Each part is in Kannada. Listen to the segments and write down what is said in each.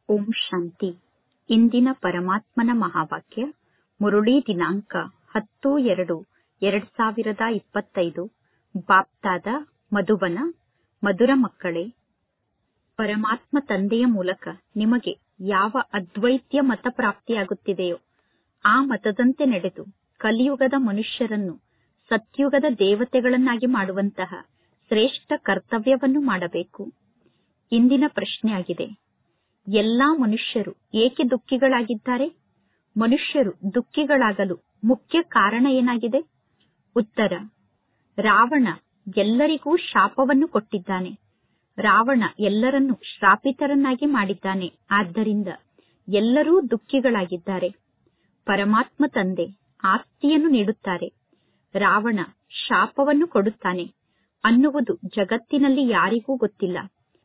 ಓಂ ಶಾಂತಿ ಇಂದಿನ ಪರಮಾತ್ಮನ ಮಹಾವಾಕ್ಯ ಮುರುಳಿ ದಿನಾಂಕ ಹತ್ತು ಎರಡು ಎರಡ್ ಸಾವಿರದ ಇಪ್ಪತ್ತೈದು ಬಾಪ್ತಾದ ಮಧುಬನ ಮಧುರ ಮಕ್ಕಳೇ ಪರಮಾತ್ಮ ತಂದೆಯ ಮೂಲಕ ನಿಮಗೆ ಯಾವ ಅದ್ವೈತ್ಯ ಮತ ಪ್ರಾಪ್ತಿಯಾಗುತ್ತಿದೆಯೋ ಆ ಮತದಂತೆ ನಡೆದು ಕಲಿಯುಗದ ಮನುಷ್ಯರನ್ನು ಸತ್ಯುಗದ ದೇವತೆಗಳನ್ನಾಗಿ ಮಾಡುವಂತಹ ಶ್ರೇಷ್ಠ ಕರ್ತವ್ಯವನ್ನು ಮಾಡಬೇಕು ಇಂದಿನ ಪ್ರಶ್ನೆಯಾಗಿದೆ ಎಲ್ಲಾ ಮನುಷ್ಯರು ಏಕೆ ದುಃಖಿಗಳಾಗಿದ್ದಾರೆ ಮನುಷ್ಯರು ದುಃಖಿಗಳಾಗಲು ಮುಖ್ಯ ಕಾರಣ ಏನಾಗಿದೆ ಉತ್ತರ ರಾವಣ ಎಲ್ಲರಿಗೂ ಶಾಪವನ್ನು ಕೊಟ್ಟಿದ್ದಾನೆ ರಾವಣ ಎಲ್ಲರನ್ನೂ ಶ್ರಾಪಿತರನ್ನಾಗಿ ಮಾಡಿದ್ದಾನೆ ಆದ್ದರಿಂದ ಎಲ್ಲರೂ ದುಃಖಿಗಳಾಗಿದ್ದಾರೆ ಪರಮಾತ್ಮ ತಂದೆ ಆಸ್ತಿಯನ್ನು ನೀಡುತ್ತಾರೆ ರಾವಣ ಶಾಪವನ್ನು ಕೊಡುತ್ತಾನೆ ಅನ್ನುವುದು ಜಗತ್ತಿನಲ್ಲಿ ಯಾರಿಗೂ ಗೊತ್ತಿಲ್ಲ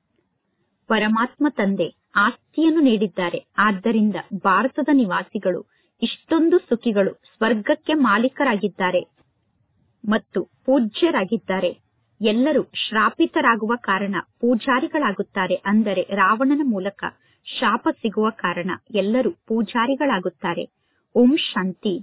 ಪರಮಾತ್ಮ ತಂದೆ ಆಸ್ತಿಯನ್ನು ನೀಡಿದ್ದಾರೆ ಆದ್ದರಿಂದ ಭಾರತದ ನಿವಾಸಿಗಳು ಇಷ್ಟೊಂದು ಸುಖಿಗಳು ಸ್ವರ್ಗಕ್ಕೆ ಮಾಲೀಕರಾಗಿದ್ದಾರೆ ಮತ್ತು ಪೂಜ್ಯರಾಗಿದ್ದಾರೆ ಎಲ್ಲರೂ ಶ್ರಾಪಿತರಾಗುವ ಕಾರಣ ಪೂಜಾರಿಗಳಾಗುತ್ತಾರೆ ಅಂದರೆ ರಾವಣನ ಮೂಲಕ ಶಾಪ ಸಿಗುವ ಕಾರಣ ಎಲ್ಲರೂ ಪೂಜಾರಿಗಳಾಗುತ್ತಾರೆ ಓಂ ಶಾಂತಿ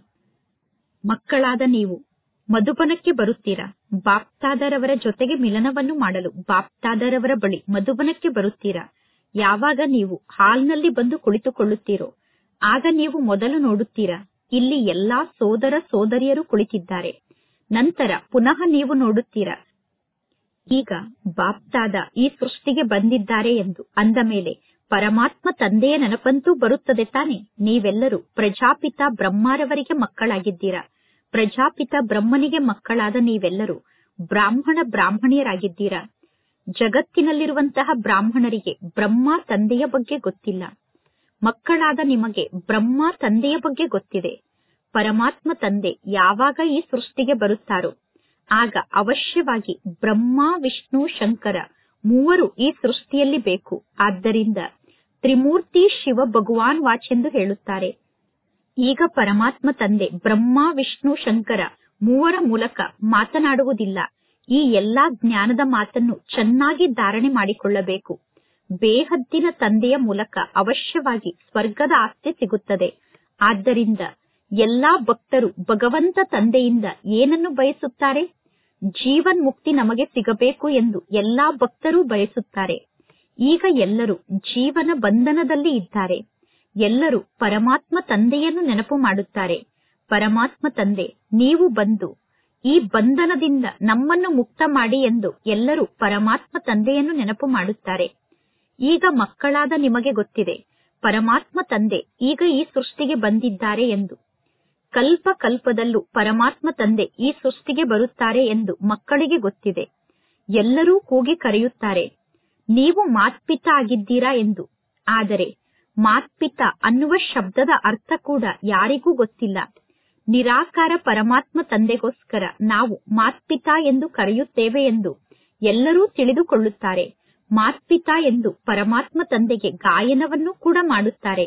ಮಕ್ಕಳಾದ ನೀವು ಮಧುಬನಕ್ಕೆ ಬರುತ್ತೀರಾ ಬಾಪ್ತಾದರವರ ಜೊತೆಗೆ ಮಿಲನವನ್ನು ಮಾಡಲು ಬಾಪ್ತಾದರವರ ಬಳಿ ಮಧುಬನಕ್ಕೆ ಬರುತ್ತೀರಾ ಯಾವಾಗ ನೀವು ಹಾಲ್ನಲ್ಲಿ ಬಂದು ಕುಳಿತುಕೊಳ್ಳುತ್ತೀರೋ ಆಗ ನೀವು ಮೊದಲು ನೋಡುತ್ತೀರಾ ಇಲ್ಲಿ ಎಲ್ಲಾ ಸೋದರ ಸೋದರಿಯರು ಕುಳಿತಿದ್ದಾರೆ ನಂತರ ಪುನಃ ನೀವು ನೋಡುತ್ತೀರಾ ಈಗ ಬಾಪ್ತಾದ ಈ ಸೃಷ್ಟಿಗೆ ಬಂದಿದ್ದಾರೆ ಎಂದು ಅಂದ ಮೇಲೆ ಪರಮಾತ್ಮ ತಂದೆಯ ನೆನಪಂತೂ ಬರುತ್ತದೆ ತಾನೆ ನೀವೆಲ್ಲರೂ ಪ್ರಜಾಪಿತ ಬ್ರಹ್ಮರವರಿಗೆ ಮಕ್ಕಳಾಗಿದ್ದೀರಾ ಪ್ರಜಾಪಿತ ಬ್ರಹ್ಮನಿಗೆ ಮಕ್ಕಳಾದ ನೀವೆಲ್ಲರೂ ಬ್ರಾಹ್ಮಣ ಬ್ರಾಹ್ಮಣಿಯರಾಗಿದ್ದೀರಾ ಜಗತ್ತಿನಲ್ಲಿರುವಂತಹ ಬ್ರಾಹ್ಮಣರಿಗೆ ಬ್ರಹ್ಮ ತಂದೆಯ ಬಗ್ಗೆ ಗೊತ್ತಿಲ್ಲ ಮಕ್ಕಳಾದ ನಿಮಗೆ ಬ್ರಹ್ಮ ತಂದೆಯ ಬಗ್ಗೆ ಗೊತ್ತಿದೆ ಪರಮಾತ್ಮ ತಂದೆ ಯಾವಾಗ ಈ ಸೃಷ್ಟಿಗೆ ಬರುತ್ತಾರೋ ಆಗ ಅವಶ್ಯವಾಗಿ ಬ್ರಹ್ಮ ವಿಷ್ಣು ಶಂಕರ ಮೂವರು ಈ ಸೃಷ್ಟಿಯಲ್ಲಿ ಬೇಕು ಆದ್ದರಿಂದ ತ್ರಿಮೂರ್ತಿ ಶಿವ ಭಗವಾನ್ ವಾಚೆಂದು ಹೇಳುತ್ತಾರೆ ಈಗ ಪರಮಾತ್ಮ ತಂದೆ ಬ್ರಹ್ಮ ವಿಷ್ಣು ಶಂಕರ ಮೂವರ ಮೂಲಕ ಮಾತನಾಡುವುದಿಲ್ಲ ಈ ಎಲ್ಲಾ ಜ್ಞಾನದ ಮಾತನ್ನು ಚೆನ್ನಾಗಿ ಧಾರಣೆ ಮಾಡಿಕೊಳ್ಳಬೇಕು ಬೇಹದ್ದಿನ ತಂದೆಯ ಮೂಲಕ ಅವಶ್ಯವಾಗಿ ಸ್ವರ್ಗದ ಆಸ್ತಿ ಸಿಗುತ್ತದೆ ಆದ್ದರಿಂದ ಎಲ್ಲಾ ಭಕ್ತರು ಭಗವಂತ ತಂದೆಯಿಂದ ಏನನ್ನು ಬಯಸುತ್ತಾರೆ ಜೀವನ್ ಮುಕ್ತಿ ನಮಗೆ ಸಿಗಬೇಕು ಎಂದು ಎಲ್ಲಾ ಭಕ್ತರು ಬಯಸುತ್ತಾರೆ ಈಗ ಎಲ್ಲರೂ ಜೀವನ ಬಂಧನದಲ್ಲಿ ಇದ್ದಾರೆ ಎಲ್ಲರೂ ಪರಮಾತ್ಮ ತಂದೆಯನ್ನು ನೆನಪು ಮಾಡುತ್ತಾರೆ ಪರಮಾತ್ಮ ತಂದೆ ನೀವು ಬಂದು ಈ ಬಂಧನದಿಂದ ನಮ್ಮನ್ನು ಮುಕ್ತ ಮಾಡಿ ಎಂದು ಎಲ್ಲರೂ ಪರಮಾತ್ಮ ತಂದೆಯನ್ನು ನೆನಪು ಮಾಡುತ್ತಾರೆ ಈಗ ಮಕ್ಕಳಾದ ನಿಮಗೆ ಗೊತ್ತಿದೆ ಪರಮಾತ್ಮ ತಂದೆ ಈಗ ಈ ಸೃಷ್ಟಿಗೆ ಬಂದಿದ್ದಾರೆ ಎಂದು ಕಲ್ಪ ಕಲ್ಪದಲ್ಲೂ ಪರಮಾತ್ಮ ತಂದೆ ಈ ಸೃಷ್ಟಿಗೆ ಬರುತ್ತಾರೆ ಎಂದು ಮಕ್ಕಳಿಗೆ ಗೊತ್ತಿದೆ ಎಲ್ಲರೂ ಕೂಗಿ ಕರೆಯುತ್ತಾರೆ ನೀವು ಮಾತ್ಪಿತ ಆಗಿದ್ದೀರಾ ಎಂದು ಆದರೆ ಮಾತ್ಪಿತ ಅನ್ನುವ ಶಬ್ದದ ಅರ್ಥ ಕೂಡ ಯಾರಿಗೂ ಗೊತ್ತಿಲ್ಲ ನಿರಾಕಾರ ಪರಮಾತ್ಮ ತಂದೆಗೋಸ್ಕರ ನಾವು ಮಾತ್ಪಿತ ಎಂದು ಕರೆಯುತ್ತೇವೆ ಎಂದು ಎಲ್ಲರೂ ತಿಳಿದುಕೊಳ್ಳುತ್ತಾರೆ ಮಾತ್ಪಿತ ಎಂದು ಪರಮಾತ್ಮ ತಂದೆಗೆ ಗಾಯನವನ್ನು ಕೂಡ ಮಾಡುತ್ತಾರೆ